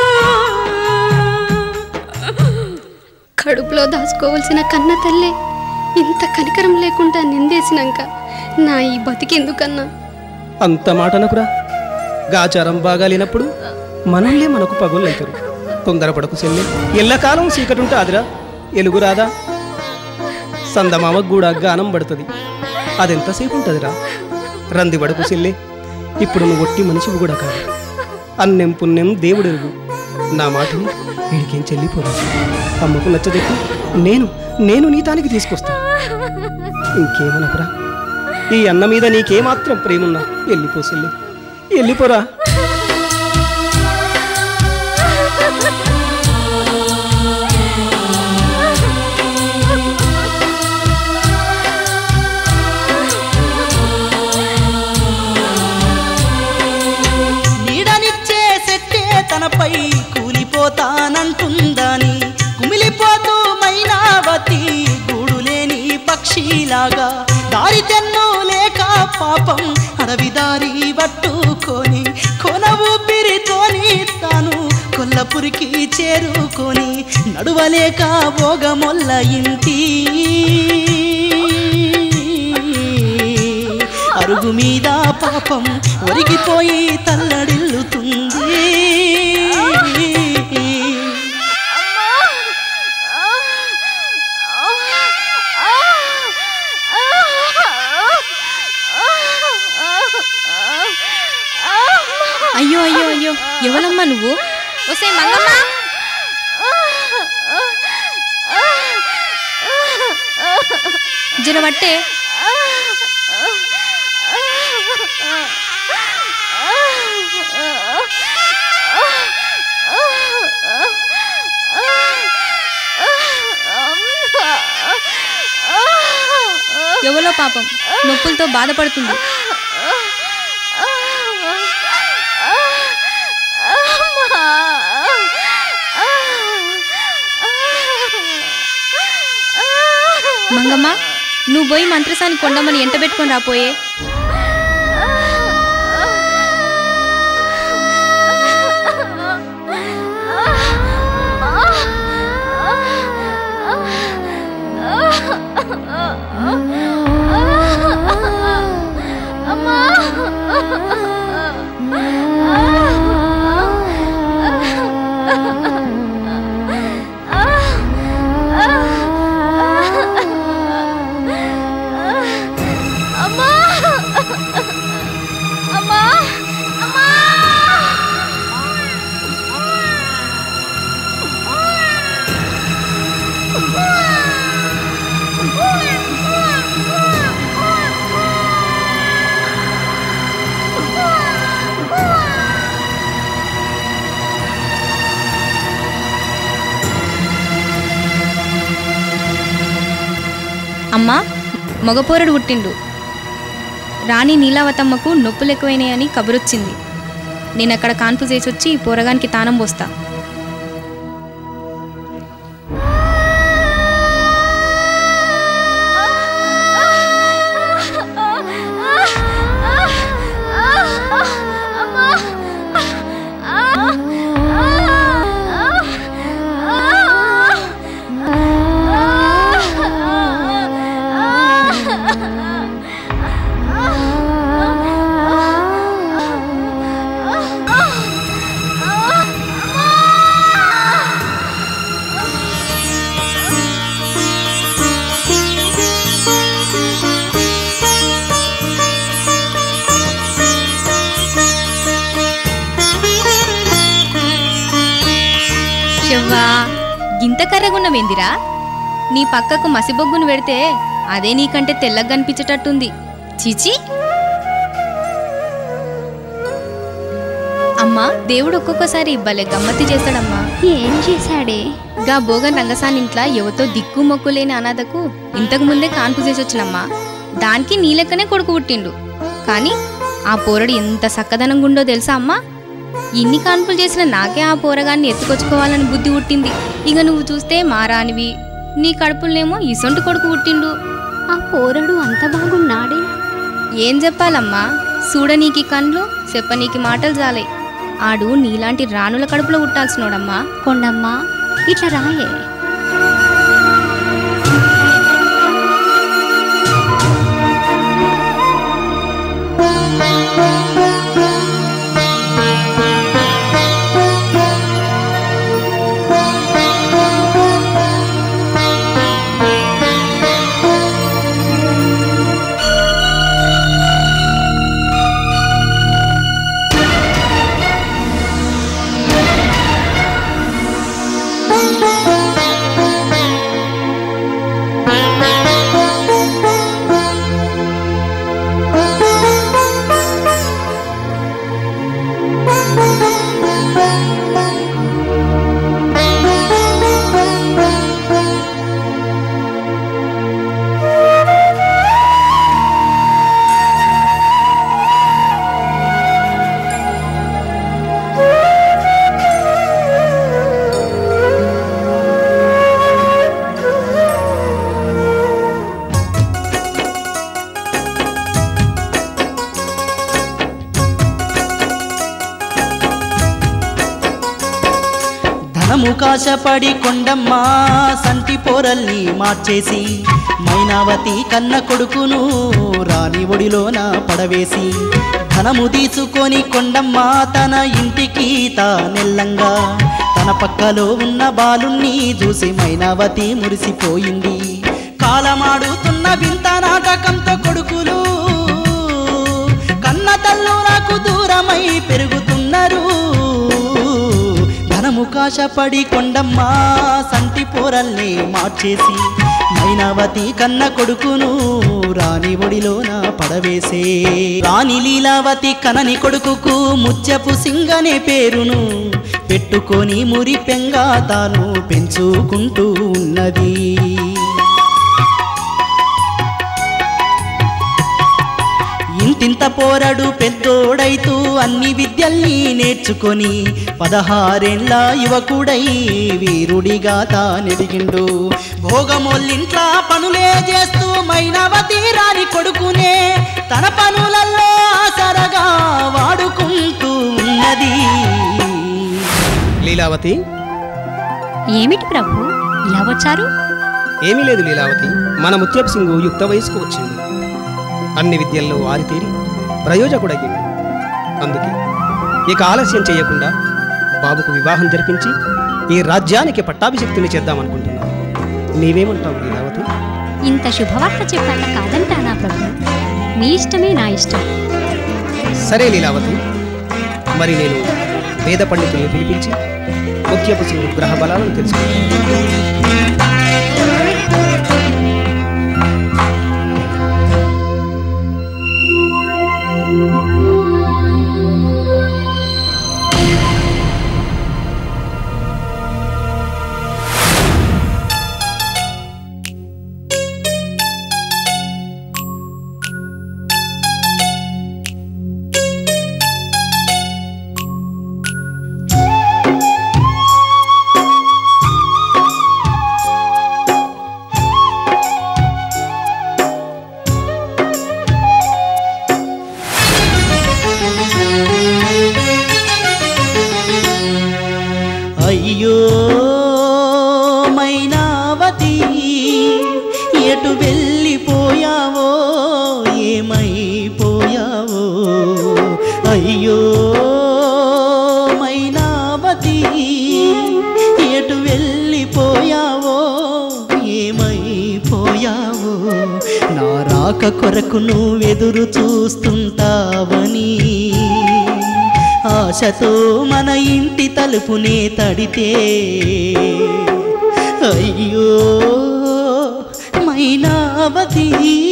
కడుపులో దాచుకోవలసిన కన్న తల్లే ఇంత కనికరం లేకుండా నిందేసినాక నా ఈ బతికెందుకన్నా అంత మాటనకురా గాచారం బాగాలేనప్పుడు మనల్నే మనకు పగుళ్ళైతారు తొందరపడకు సెల్లి ఎల్లకాలం చీకటుంటే అదిరా ఎలుగు రాదా సందమామకు కూడా గానం పడుతుంది అదెంతసేపు ఉంటుందిరా రంది పడకు సెల్లి ఇప్పుడు నువ్వు ఒట్టి మనిషివి కూడా కాదు అన్నెం పుణ్యం దేవుడు ఎరుగు నా మాటని వీడికేం చెల్లిపోదు అమ్మకు నచ్చదెక్కి నేను నేను నీ తానికి తీసుకొస్తా ఇంకేమనకురా ఈ అన్న మీద నీకేమాత్రం ప్రేమున్నా వెళ్ళిపో సెల్లి వెళ్ళిపోరా నీడనిచ్చే సెట్టే తనపై కూలిపోతానంటుందని కుమిలిపోతూ మైనావతి గూడులేని పక్షిలాగా దారి తెన్ను లేక పాపం అడవి దారి పట్టుకొని కొన ఊపిరితోని తాను కొల్లపురికి చేరుకొని నడువలేక భోగమొల్ల ఇంటి అరుగు మీద పాపం ఒరిగిపోయి తల్లడిల్లుతుంది అయ్యో అయ్యో అయ్యో ఎవరమ్మా నువ్వు ఒసే మంగమ్మ జరబట్టే ఎవలో పాపం నొప్పులతో బాధపడుతుంది మంగమ్మ నువ్వు పోయి మంత్రసాని కొండమని ఎంట పెట్టుకొని రాపోయే అమ్మా అమ్మా మగపోరడు పుట్టిండు రాణి నీలావతమ్మకు నొప్పులు ఎక్కువైనాయని కబురొచ్చింది నేను అక్కడ కాన్పు చేసి వచ్చి ఈ పోరగానికి తానం పోస్తా శవ్వా గింత కర్రగున్నవేందిరా నీ పక్కకు మసిబొగ్గును పెడితే అదే నీకంటే తెల్లగా కనిపించేటట్టుంది చీచి అమ్మా దేవుడు ఒక్కొక్కసారి భలే గమ్మత్తి చేస్తాడమ్మా ఏం చేశాడే గా భోగన్ రంగసాని ఇంట్లో ఎవతో దిక్కు మొక్కు లేని అనాథకు ఇంతకు ముందే కాన్పు చేసి వచ్చినమ్మా దానికి నీ లెక్కనే కొడుకు పుట్టిండు కానీ ఆ పోరడు ఎంత సక్కదనంగా ఉండో తెలుసా అమ్మా ఇన్ని కాన్పులు చేసిన నాకే ఆ పోరగాన్ని ఎత్తుకొచ్చుకోవాలని బుద్ధి పుట్టింది ఇక నువ్వు చూస్తే మారానివి నీ కడుపులేమో ఇసొంటి కొడుకు పుట్టిండు ఆ పోరడు అంత బాగున్నాడే ఏం చెప్పాలమ్మా చూడనీకి కండ్లు చెప్పనీకి మాటలు జాలే ఆడు నీలాంటి రాణుల కడుపులో పుట్టాల్సినోడమ్మా కొండమ్మా ఇట్లా రాయే ధనము కాశపడి కొండమ్మ సంటి పోరల్ని మార్చేసి మైనావతి కన్న కొడుకును రాణి ఒడిలోన పడవేసి ధనము తీసుకొని కొండమ్మ తన ఇంటికి తానెల్లంగా తన పక్కలో ఉన్న బాలుణ్ణి చూసి మైనావతి మురిసిపోయింది కాలమాడుతున్న వింత నాటకంతో కొడుకులు కన్న తల్లు నాకు దూరమై పెరుగుతున్నారు ధనము కాశపడి కొండమ్మ సంటి పోరల్ని మార్చేసి మైనావతి కన్న కొడుకును రాణి ఒడిలోన పడవేసే రాణి లీలావతి కనని కొడుకుకు ముత్యపు సింగనే పేరును పెట్టుకొని మురి పెంగా తాను పెంచుకుంటూ ఉన్నది ఇంతింత పోరడు పెద్దోడైతూ అన్ని విద్యల్ని నేర్చుకొని పదహారేండ్ల యువకుడై వీరుడిగా తానెదిగిండు భోగమొల్లింట్లా పనులే చేస్తూ మైనవతి రాని కొడుకునే తన పనులలో ఆసరగా వాడుకుంటూ ఉన్నది లీలావతి ఏమిటి ప్రభు ఇలా వచ్చారు ఏమీ లేదు లీలావతి మన ముత్యపు సింగు యుక్త వయసుకు వచ్చింది అన్ని విద్యల్లో ఆరితేరి ప్రయోజకుడయ్యింది అందుకే ఇక ఆలస్యం చేయకుండా బాబుకు వివాహం జరిపించి ఈ రాజ్యానికి పట్టాభిషక్తిని చేద్దామనుకుంటున్నాను నీవేమంటావు లీలావతి ఇంత శుభవార్త చెప్పాక కాదంటానా ప్రభు మీ ఇష్టమే నా ఇష్టం సరే లీలావతి మరి నేను వేద పండితుల్ని పిలిపించి ముత్యపు సింగు గ్రహ బలాలను తెలుసుకుంటాను రాక కొరకు నువ్వెదురు చూస్తుంటావని ఆశతో మన ఇంటి తలుపునే తడితే అయ్యో మైనావతి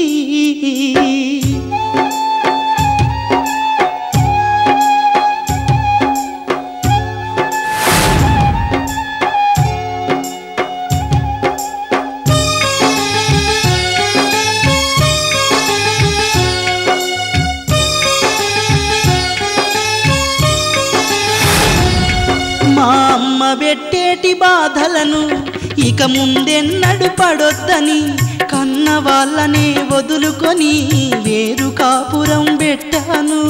మా అమ్మ పెట్టేటి బాధలను ఇక ముందెన్నడు పడొద్దని కన్న వాళ్ళనే వదులుకొని వేరు కాపురం పెట్టాను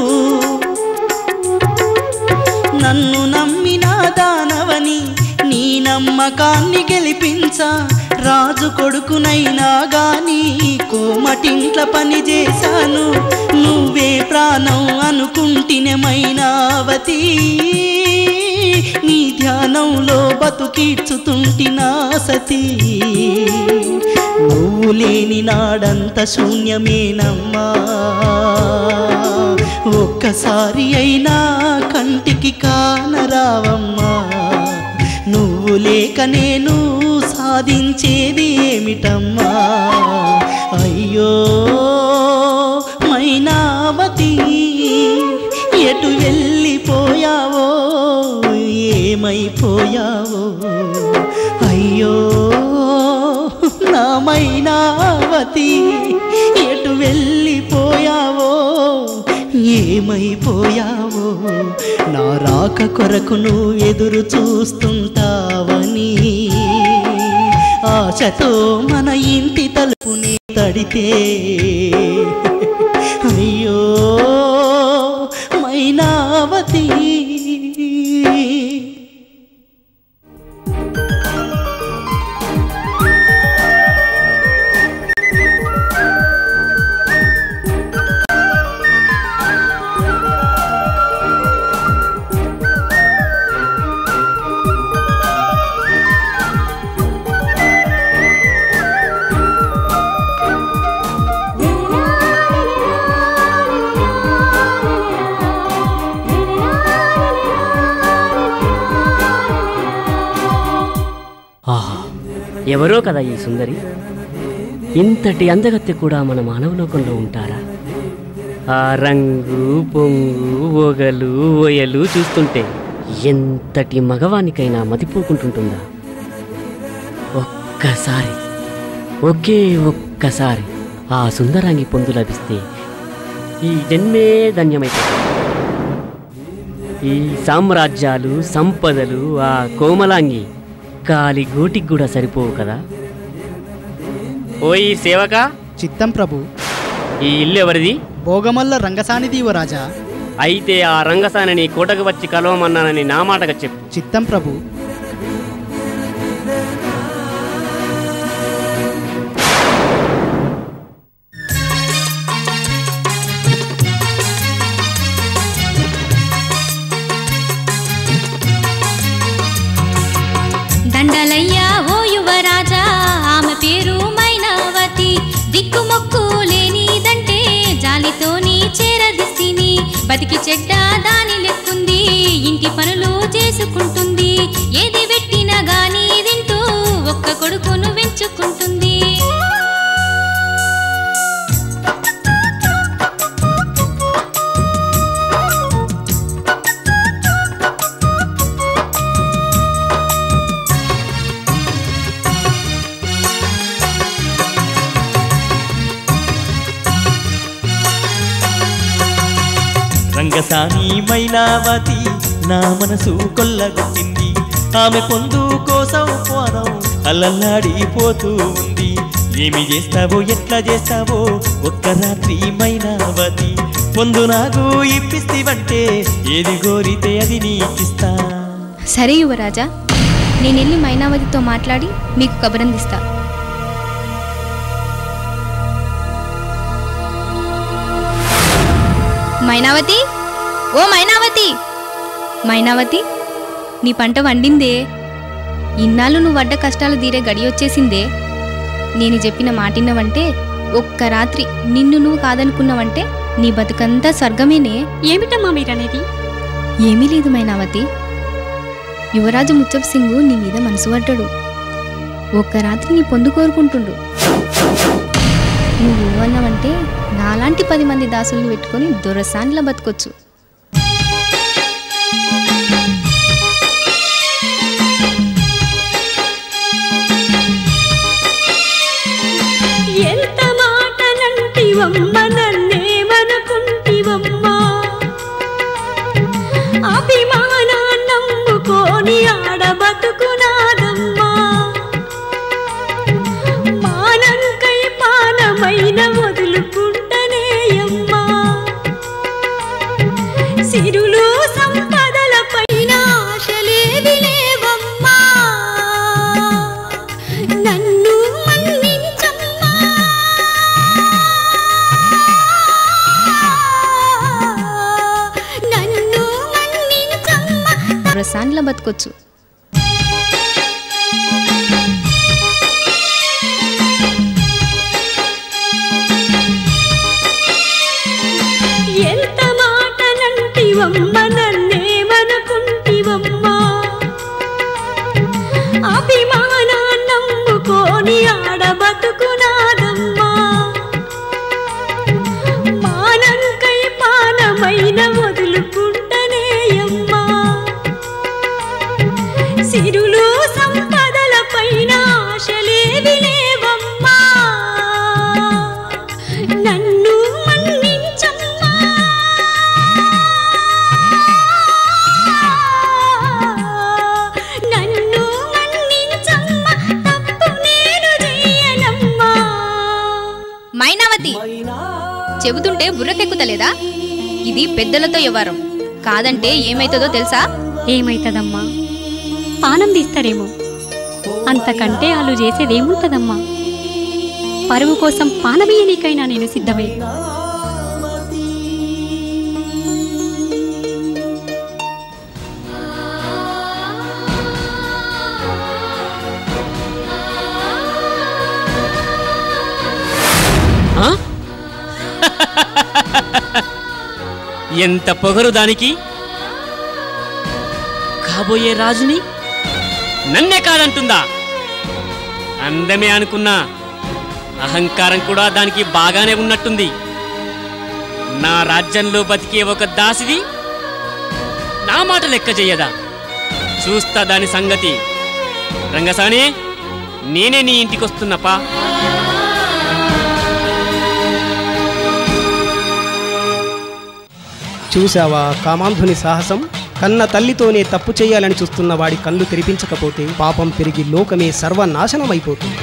నన్ను నమ్మిన దానవని నీ నమ్మకాన్ని గెలిపించ రాజు కొడుకునైనా గాని కోమటింట్ల పని చేశాను నువ్వే ప్రాణం అనుకుంటినే మైనావతి నీ ధ్యానంలో బతుకీడ్చుతుంటినా సతీ నువ్వు లేని నాడంత శూన్యమేనమ్మా ఒక్కసారి అయినా కంటికి కానరావమ్మా నువ్వు లేక నేను సాధించేది ఏమిటమ్మా అయ్యో మైనావతి ఎటు వెళ్ళిపోయావో ఏమైపోయావో అయ్యో నా మైనావతి ఎటు వెళ్ళిపోయావో ఏమైపోయావో నా రాక కొరకు నువ్వు ఎదురు చూస్తుంటావని ఆశతో మన ఇంటి తలుపుని తడితే అయ్యో మైనావతి ఆహా ఎవరో కదా ఈ సుందరి ఇంతటి అందగత్తె కూడా మన మానవలోకంలో ఉంటారా ఆ రంగు పొంగు ఒగలు ఓయలు చూస్తుంటే ఎంతటి మగవానికైనా మతిపోకుంటుంటుందా ఒక్కసారి ఒకే ఒక్కసారి ఆ సుందరాంగి పొందు లభిస్తే ఈ జన్మే ధన్యమైపోతుంది ఈ సామ్రాజ్యాలు సంపదలు ఆ కోమలాంగి కాలి గోటికి కూడా సరిపోవు కదా ఓయ్ సేవక చిత్తం ప్రభు ఈ ఇల్లు ఎవరిది భోగమల్ల రంగసానిది రాజా అయితే ఆ రంగసానిని కోటకు వచ్చి కలవమన్నానని నా మాటగా చెప్పు చిత్తం ప్రభు దండలయ్యా ఓ యువరాజా ఆమె పేరు మైనావతి దిక్కుమొక్కు లేనిదంటే జాలితోని చేరదిస్తిని బతికి చెడ్డ దాని లెక్కుంది ఇంటి పనులు చేసుకుంటుంది ఏది పెట్టినా గాని తింటూ ఒక్క కొడుకును పెంచుకుంటుంది రంగసాని మైనావతి నా మనసు కొల్లగొట్టింది ఆమె పొందు కోసం పోనం అల్లల్లాడిపోతూ ఉంది ఏమి చేస్తావో ఎట్లా చేస్తావో ఒక్క రాత్రి మైనావతి పొందు నాకు ఇప్పిస్తివంటే ఏది కోరితే అది నీకిస్తా సరే యువరాజా నేను వెళ్ళి మైనావతితో మాట్లాడి మీకు కబురందిస్తా మైనావతి ఓ మైనావతి మైనావతి నీ పంట వండిందే ఇన్నాళ్ళు నువ్వు పడ్డ కష్టాలు తీరే గడి వచ్చేసిందే నేను చెప్పిన మాటిన్నవంటే ఒక్క రాత్రి నిన్ను నువ్వు కాదనుకున్నావంటే నీ బతుకంతా స్వర్గమేనే ఏమిటమ్మా మీరనేది ఏమీ లేదు మైనావతి యువరాజు ముచ్చప్ సింగు నీ మీద మనసు పడ్డాడు ఒక్క రాత్రి నీ పొందు కోరుకుంటుండు నువ్వు అన్నావంటే నాలాంటి పది మంది దాసుల్ని పెట్టుకొని దొరసాన్లా బతకొచ్చు ఎంత మాటనంటివమ్మ నన్నేమనుకుంటివమ్మా అభిమానాన్నమ్ముకోని ఆడ బతుకునాదమ్మా మానంకై పానమైన వదులుకుంటనేయమ్మా సిరులు సంపదల పైన ఆశలేవి లేవమ్మా నన్ను మన్నించమ్మా నన్ను మన్నించమ్మా దొరసాన్లా బతకొచ్చు ఎంత మాటనంటివమ్మ నన్నేమనుకుంటివమ్మా అభిమానాన్నమ్ముకోని ఆడ బతుకునాదమ్మా మానంకై పానమైన వదులుకుంటనేయమ్మా సిరులు సంపదల పైన ఆశలేవి లేవమ్మా నన్ను మన్నించమ్మా నన్ను మన్నించమ్మా తప్పు నేను చెయ్యనమ్మా మైనావతి చెబుతుంటే బుర్రకెక్కుతలేదా ఇది పెద్దలతో వ్యవహారం కాదంటే ఏమైతుందో తెలుసా ఏమైతదమ్మా పానం తీస్తారేమో అంతకంటే వాళ్ళు చేసేదేముంటదమ్మా పరువు కోసం పానమీయనికైనా నేను సిద్ధమే ఆ? ఎంత పొగరు దానికి కాబోయే రాజుని నన్నే కాదంటుందా అందమే అనుకున్నా అహంకారం కూడా దానికి బాగానే ఉన్నట్టుంది నా రాజ్యంలో బతికే ఒక దాసిది నా మాట లెక్క చెయ్యదా చూస్తా దాని సంగతి రంగసాని నేనే నీ ఇంటికొస్తున్నపా చూశావా కామాంధుని సాహసం కన్న తల్లితోనే తప్పు చేయాలని చూస్తున్న వాడి కళ్ళు తెరిపించకపోతే పాపం పెరిగి లోకమే సర్వనాశనమైపోతుంది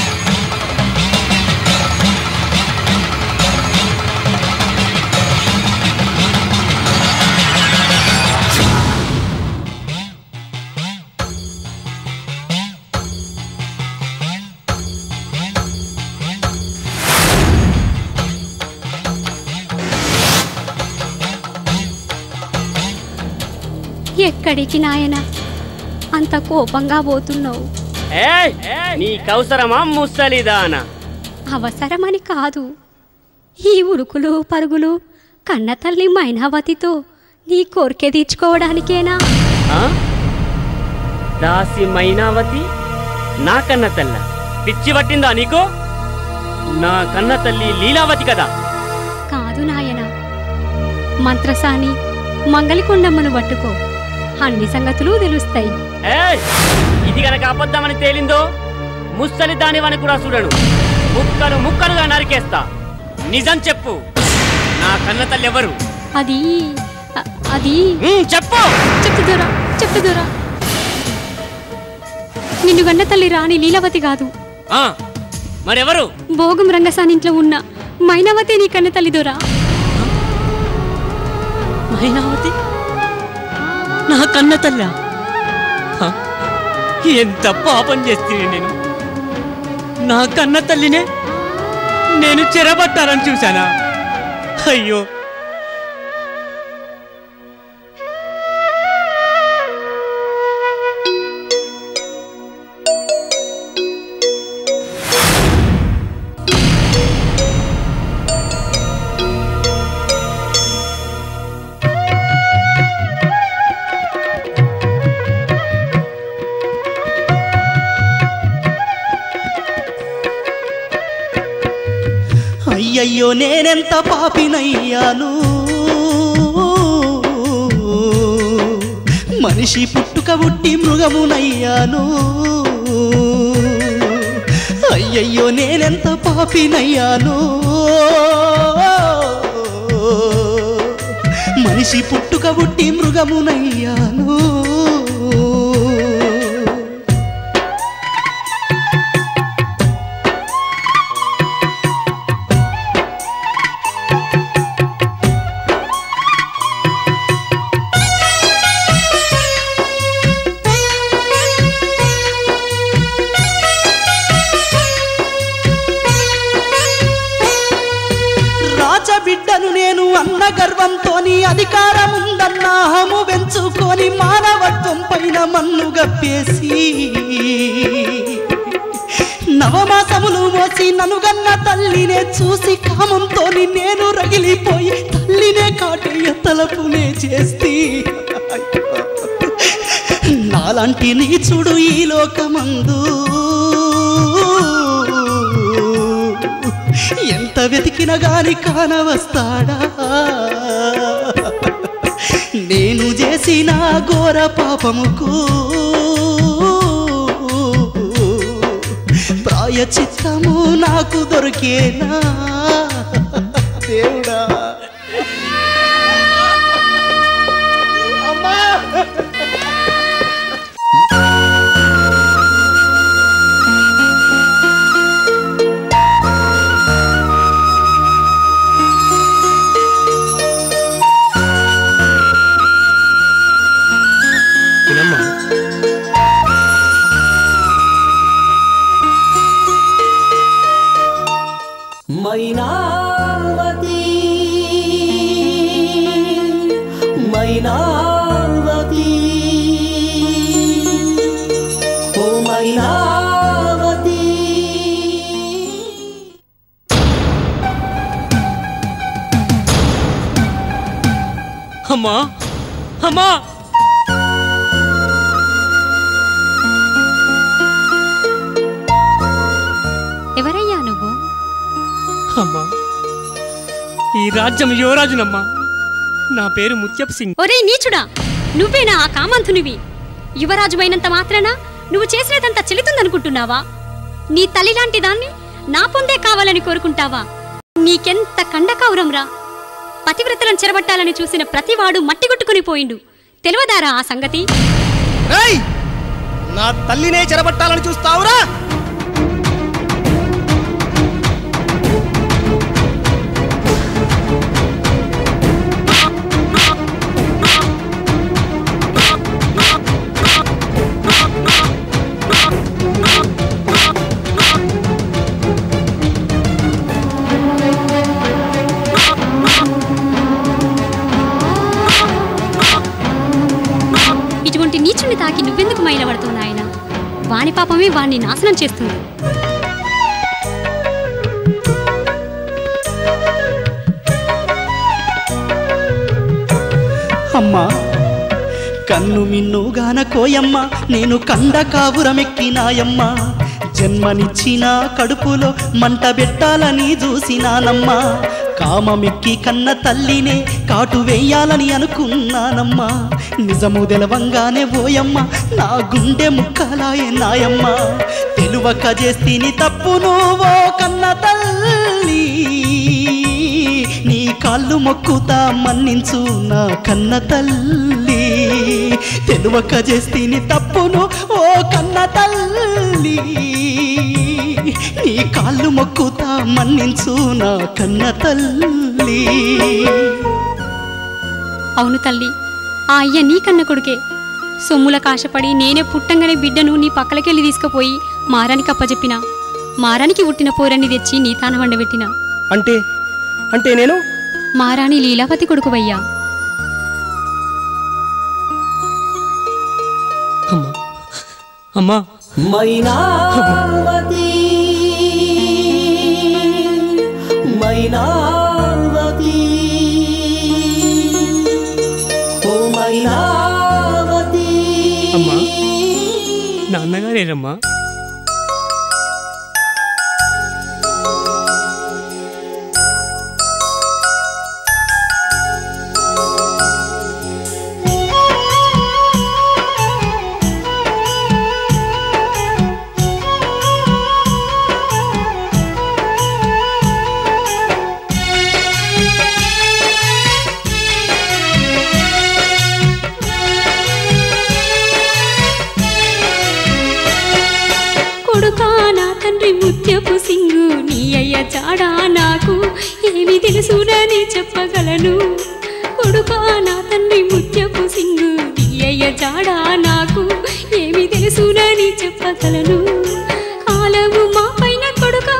ఎక్కడికి నాయన అంత కోపంగా పోతున్నావు ఏయ్ నీకవసరమా ముసలిదాన అవసరమని కాదు ఈ ఉరుకులు పరుగులు కన్న తల్లి మైనావతితో నీ కోరిక తీర్చుకోవడానికేనా ఆ? దాసి మైనావతి నా కన్న తల్ల పిచ్చి పట్టిందా నీకు నా కన్న తల్లి లీలావతి కదా కాదు నాయన మంత్రసాని మంగళికొండమ్మను పట్టుకో అన్ని సంగతులు తెలుస్తాయి ఏయ్ ఇది గనక అబద్ధమని తేలిందో ముసలి దానివని కూడా చూడను ముక్కలు ముక్కలుగా నరికేస్తా నిజం చెప్పు నా కన్న తల్లి ఎవరు అది అ- అది ఉమ్, చెప్పు చెప్తుదోరా చెప్తుదోరా నిన్ను గన్న తల్లి రాణి లీలావతి కాదు ఆ, మరెవరు భోగం రంగసాని ఇంట్లో ఉన్న మైనావతి నీ కన్న తల్లిదోరా మైనావతి నా కన్న తల్ల ఎంత పాపం చేస్తే నేను నా కన్న తల్లినే నేను చెరబట్టాలని చూశానా అయ్యో నేనెంత పాపినయ్యాను మనిషి పుట్టుక పుట్టి మృగమునయ్యాను అయ్యయ్యో నేనెంత పాపినయ్యాను మనిషి పుట్టుక పుట్టి మృగమునయ్యాను రాజబిడ్డను నేను అన్న గర్వంతోని అధికారం ఉందన్న అహము పెంచుకొని మానవత్వం పైన మన్ను గప్పేసి నవమాసములు మోసి ననుగన్న తల్లినే చూసి కామంతోని నేను రగిలిపోయి తల్లినే కాటయ్య తలపునే చేస్తే నాలాంటి నీచుడు ఈ లోకమందు ఎంత వెతికిన గాని కానవస్తాడా నేను చేసిన ఘోర పాపముకు ప్రాయచిత్తము నాకు దొరికేనా దేవుడా అమ్మా వినమ్మా మైనావతి మైనావతి ఓ మైనావతి అమ్మా అమ్మా ఎవరయ్యా నువ్వు అమ్మా ఈ రాజ్యం యువరాజునమ్మా నా పేరు ముత్యప్ సింగ్ ఒరే నీచుడా నువ్వేనా ఆ కామంతునివి యువరాజువైనంత మాత్రాన నువ్వు చేసినదంతా చెల్లుతుందనుకుంటున్నావా నీ తల్లి లాంటి దాన్ని నా పొందే కావాలని కోరుకుంటావా నీకెంత కండకౌరంరా పతివ్రతలను చెరబట్టాలని చూసిన ప్రతివాడు మట్టిగొట్టుకుని పోయిండు తెలియదారా ఆ సంగతి రేయ్ నా తల్లినే చెరబట్టాలని చూస్తావురా ఇటువంటి నీచుని తాకి నువ్వెందుకు మైలబడుతున్నావు నాయన వాని పాపమే వాణ్ణి నాశనం చేస్తుంది అమ్మా కన్ను మిన్ను గాన కోయమ్మ నేను కండ కావురమెక్కినాయమ్మ జన్మనిచ్చిన కడుపులో మంట పెట్టాలని చూసినానమ్మా కామమెక్కి కన్న తల్లినే కాటు వేయాలని అనుకున్నానమ్మా నిజము తెలవంగానే ఓయమ్మ నా గుండె ముక్కలాయే నాయమ్మ తెలువక చేస్తీని తప్పు నువ్వో కన్న తల్లి నీ కాళ్ళు మొక్కుతా మన్నించు నా కన్న తల్లి తెలువక చేస్తీని తప్పును ఓ కన్న తల్లి నీ కాళ్ళు మొక్కుతా మన్నించు నా కన్న తల్లి అవును తల్లి ఆ అయ్య నీ కన్న కొడుకే సొమ్ముల కాశపడి నేనే పుట్టంగానే బిడ్డను నీ పక్కలకెళ్ళి తీసుకుపోయి మారానికి అప్పచెప్పిన మారానికి పుట్టిన పోరన్ని తెచ్చి నీ తాన వండబెట్టిన అంటే అంటే నేను మారాణి లీలావతి కొడుకువయ్యా అమ్మా మైనావతి మైనావతి ఓ మైనావతి అమ్మా నాన్నగారేరమ్మా ముత్యపు సింగు నీ అయ్య చాడా నాకు ఏమి తెలుసునని చెప్పగలను కొడుకా నా తండ్రి ముత్యపు సింగు నీ అయ్య చాడా నాకు ఏమి తెలుసునని చెప్పగలను కాలము మా పైన కొడుకా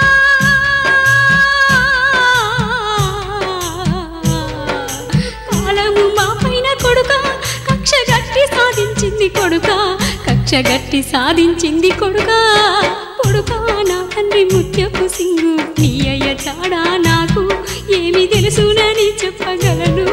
కాలము మా పైన కొడుక కక్ష గట్టి సాధించింది కొడుక కక్ష గట్టి సాధించింది కొడుక కొడుక నా తండ్రి ముత్యపు సింగు నీ అయ్య చాడా నాకు ఏమి తెలుసునని చెప్పగలను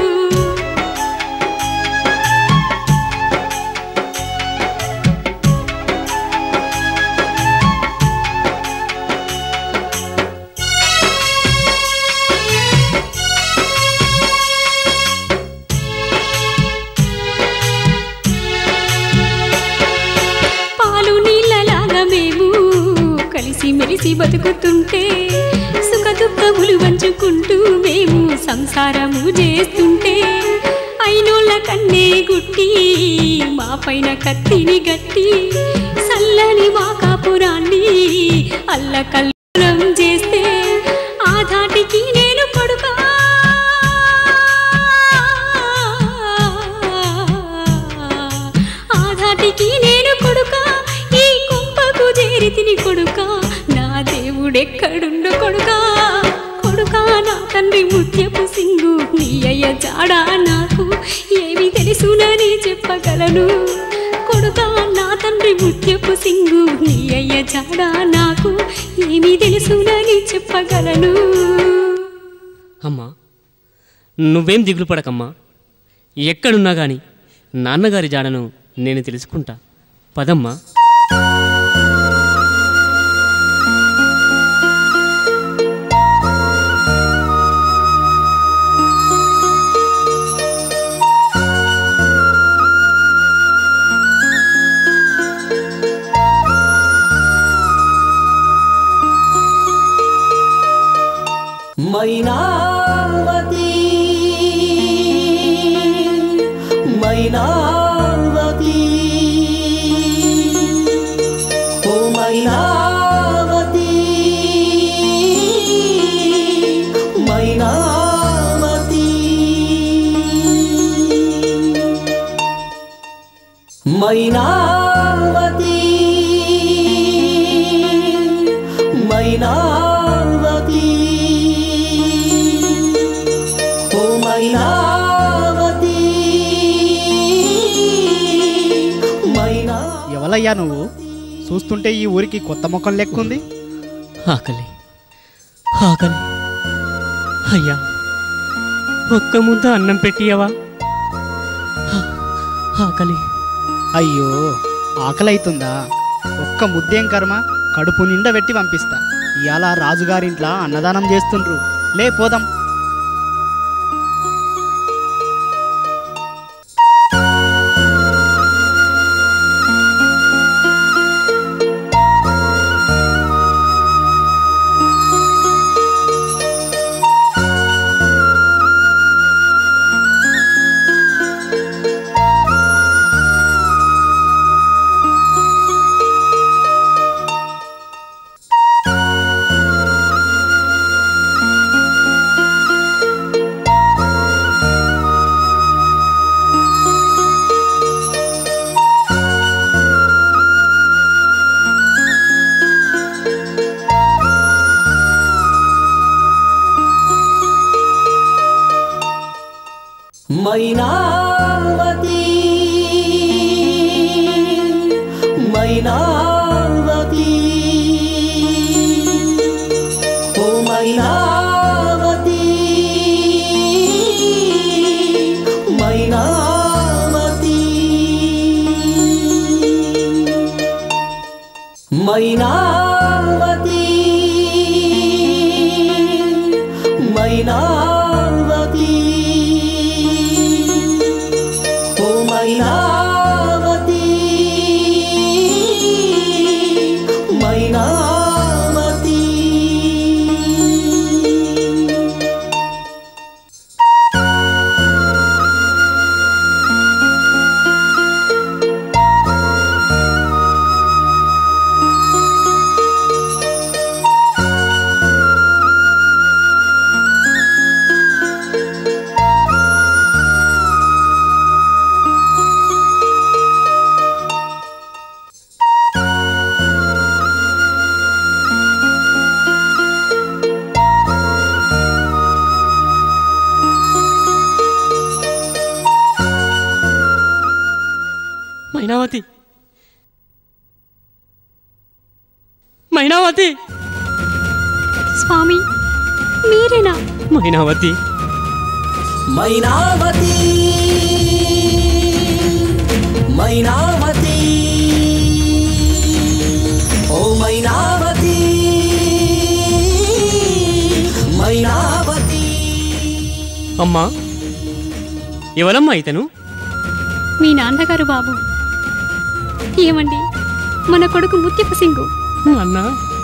పాలు నీళ్ళలాగా మేము కలిసి మెలిసి బతుకుతుంటే సుఖ దుఃఖములు పంచుకుంటూ మేము సంసారము చేస్తుంటే అయినోళ్ళ కన్నే గుట్టి మా పైన కత్తిని గట్టి సల్లని మా కాపురాన్ని అల్లకల్లం చేస్తే ఆ ధాటికి నేను కొడుకా ఆ ధాటికి నేను కొడుక ఈ కుంపకు చేరి తిని కొడుక నా దేవుడెక్కడుండో కొడుక కొడుక నా తండ్రి ముత్యపు సింగు నీ అయ్య జాడా నాకు ఏమి తెలుసునని చెప్పగలను కొడుక నా తండ్రి ముత్యపు సింగు నీ అయ్య జాడా నాకు ఏమి తెలుసునని చెప్పగలను అమ్మా నువ్వేం దిగులు పడకమ్మా ఎక్కడున్నా గాని నాన్నగారి జాడను నేను తెలుసుకుంటా పదమ్మా మైనావతి మైనావతి ఓ మైనావతి మైనావతి మైనావతి మైనావతి ఓ మైనావతి మైనా ఎవలయ్యా నువ్వు చూస్తుంటే ఈ ఊరికి కొత్త ముఖం లెక్కుంది ఆకలి ఆకలి అయ్యా ఒక్క ముద్ద అన్నం పెట్టియవా ఆకలి అయ్యో ఆకలి అవుతుందా ఒక్క ముద్దేం కర్మ కడుపు నిండా పెట్టి పంపిస్తా ఇవాళ రాజుగారింట్లా అన్నదానం చేస్తుండ్రు లే పోదాం మైనావతి మైనావతి ఓ మైనావతి మైనావతి మైనావతి మైనావతి ఓ మైనావతి మైనావతి మైనావతి మైనావతి స్వామి మీరేనా మైనావతి మైనావతి మైనావతి ఓ మైనావతి మైనావతి అమ్మా ఎవరమ్మా ఇతను మీ నాన్నగారు బాబు ఏమండి మన కొడుకు ముత్యపు సింగు అన్నా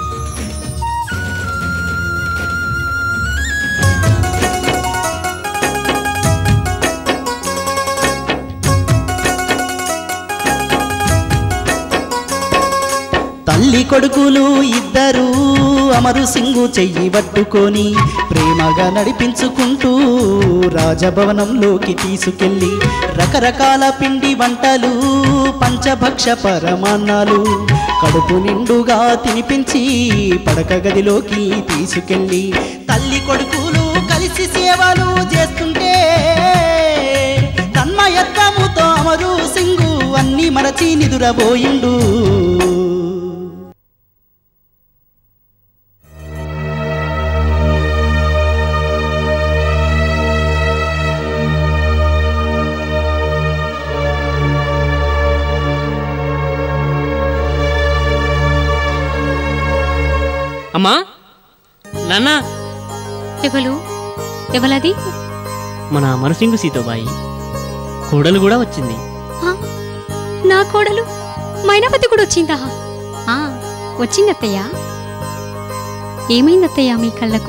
తల్లి కొడుకులు ఇద్దరు అమరు సింగు చెయ్యి పట్టుకొని ప్రేమగా నడిపించుకుంటూ రాజభవనంలోకి తీసుకెళ్ళి రకరకాల పిండి వంటలు పంచభక్ష పరమాన్నాలు కడుపు నిండుగా తినిపించి పడక గదిలోకి తీసుకెళ్ళి తల్లి కొడుకులు కలిసి సేవలు చేస్తుంటే తన్మయత్వముతో అమరు సింగు అన్ని మరచి నిదురబోయిండు అమ్మా నాన్న ఎవలు ఎవలది మన అమరసింగు సీతోబాయి కోడలు కూడా వచ్చింది ఆ, నా కోడలు మైనాపతి కూడా వచ్చిందా ఆ, వచ్చింది అత్తయ్య ఏమైంది అత్తయ్య మీ కళ్ళకు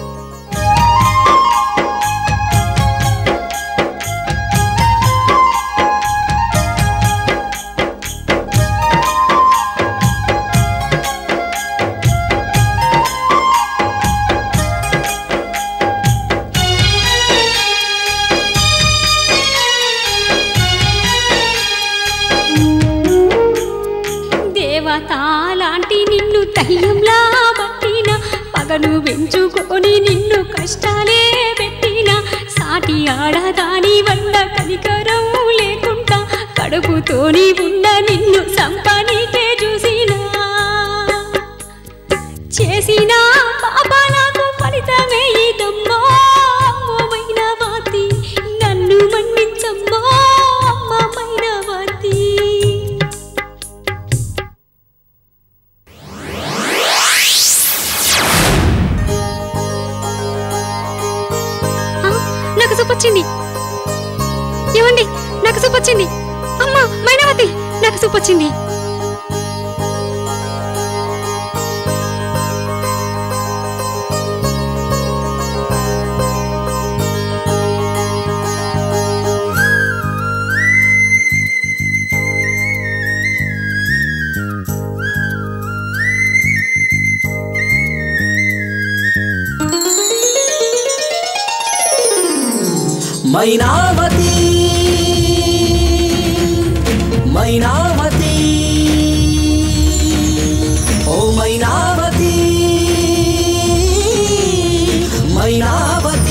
దేవత లాంటి నిన్ను దయ్యంలా పట్టిన పగను పెంచుకొని నిన్ను కష్టాలే పెట్టిన సాటి ఆడదాని వల్ల కనికరం లేకుండా కడుపుతోని ఉన్న నిన్ను సంపానికే చూసినా చేసిన పాపాలకు ఫలితమే ఇదమ్మా అమ్మమైన వాతి నన్ను మన్నించమ్మా అమ్మమైన వాతి ఆ, నాకు సూపొచ్చింది ఏమండి నాకు సూపొచ్చింది అమ్మా మైనావతి నాకు సూపొచ్చింది మైనావతి మైనావతి ఓ మైనావతి మైనావతి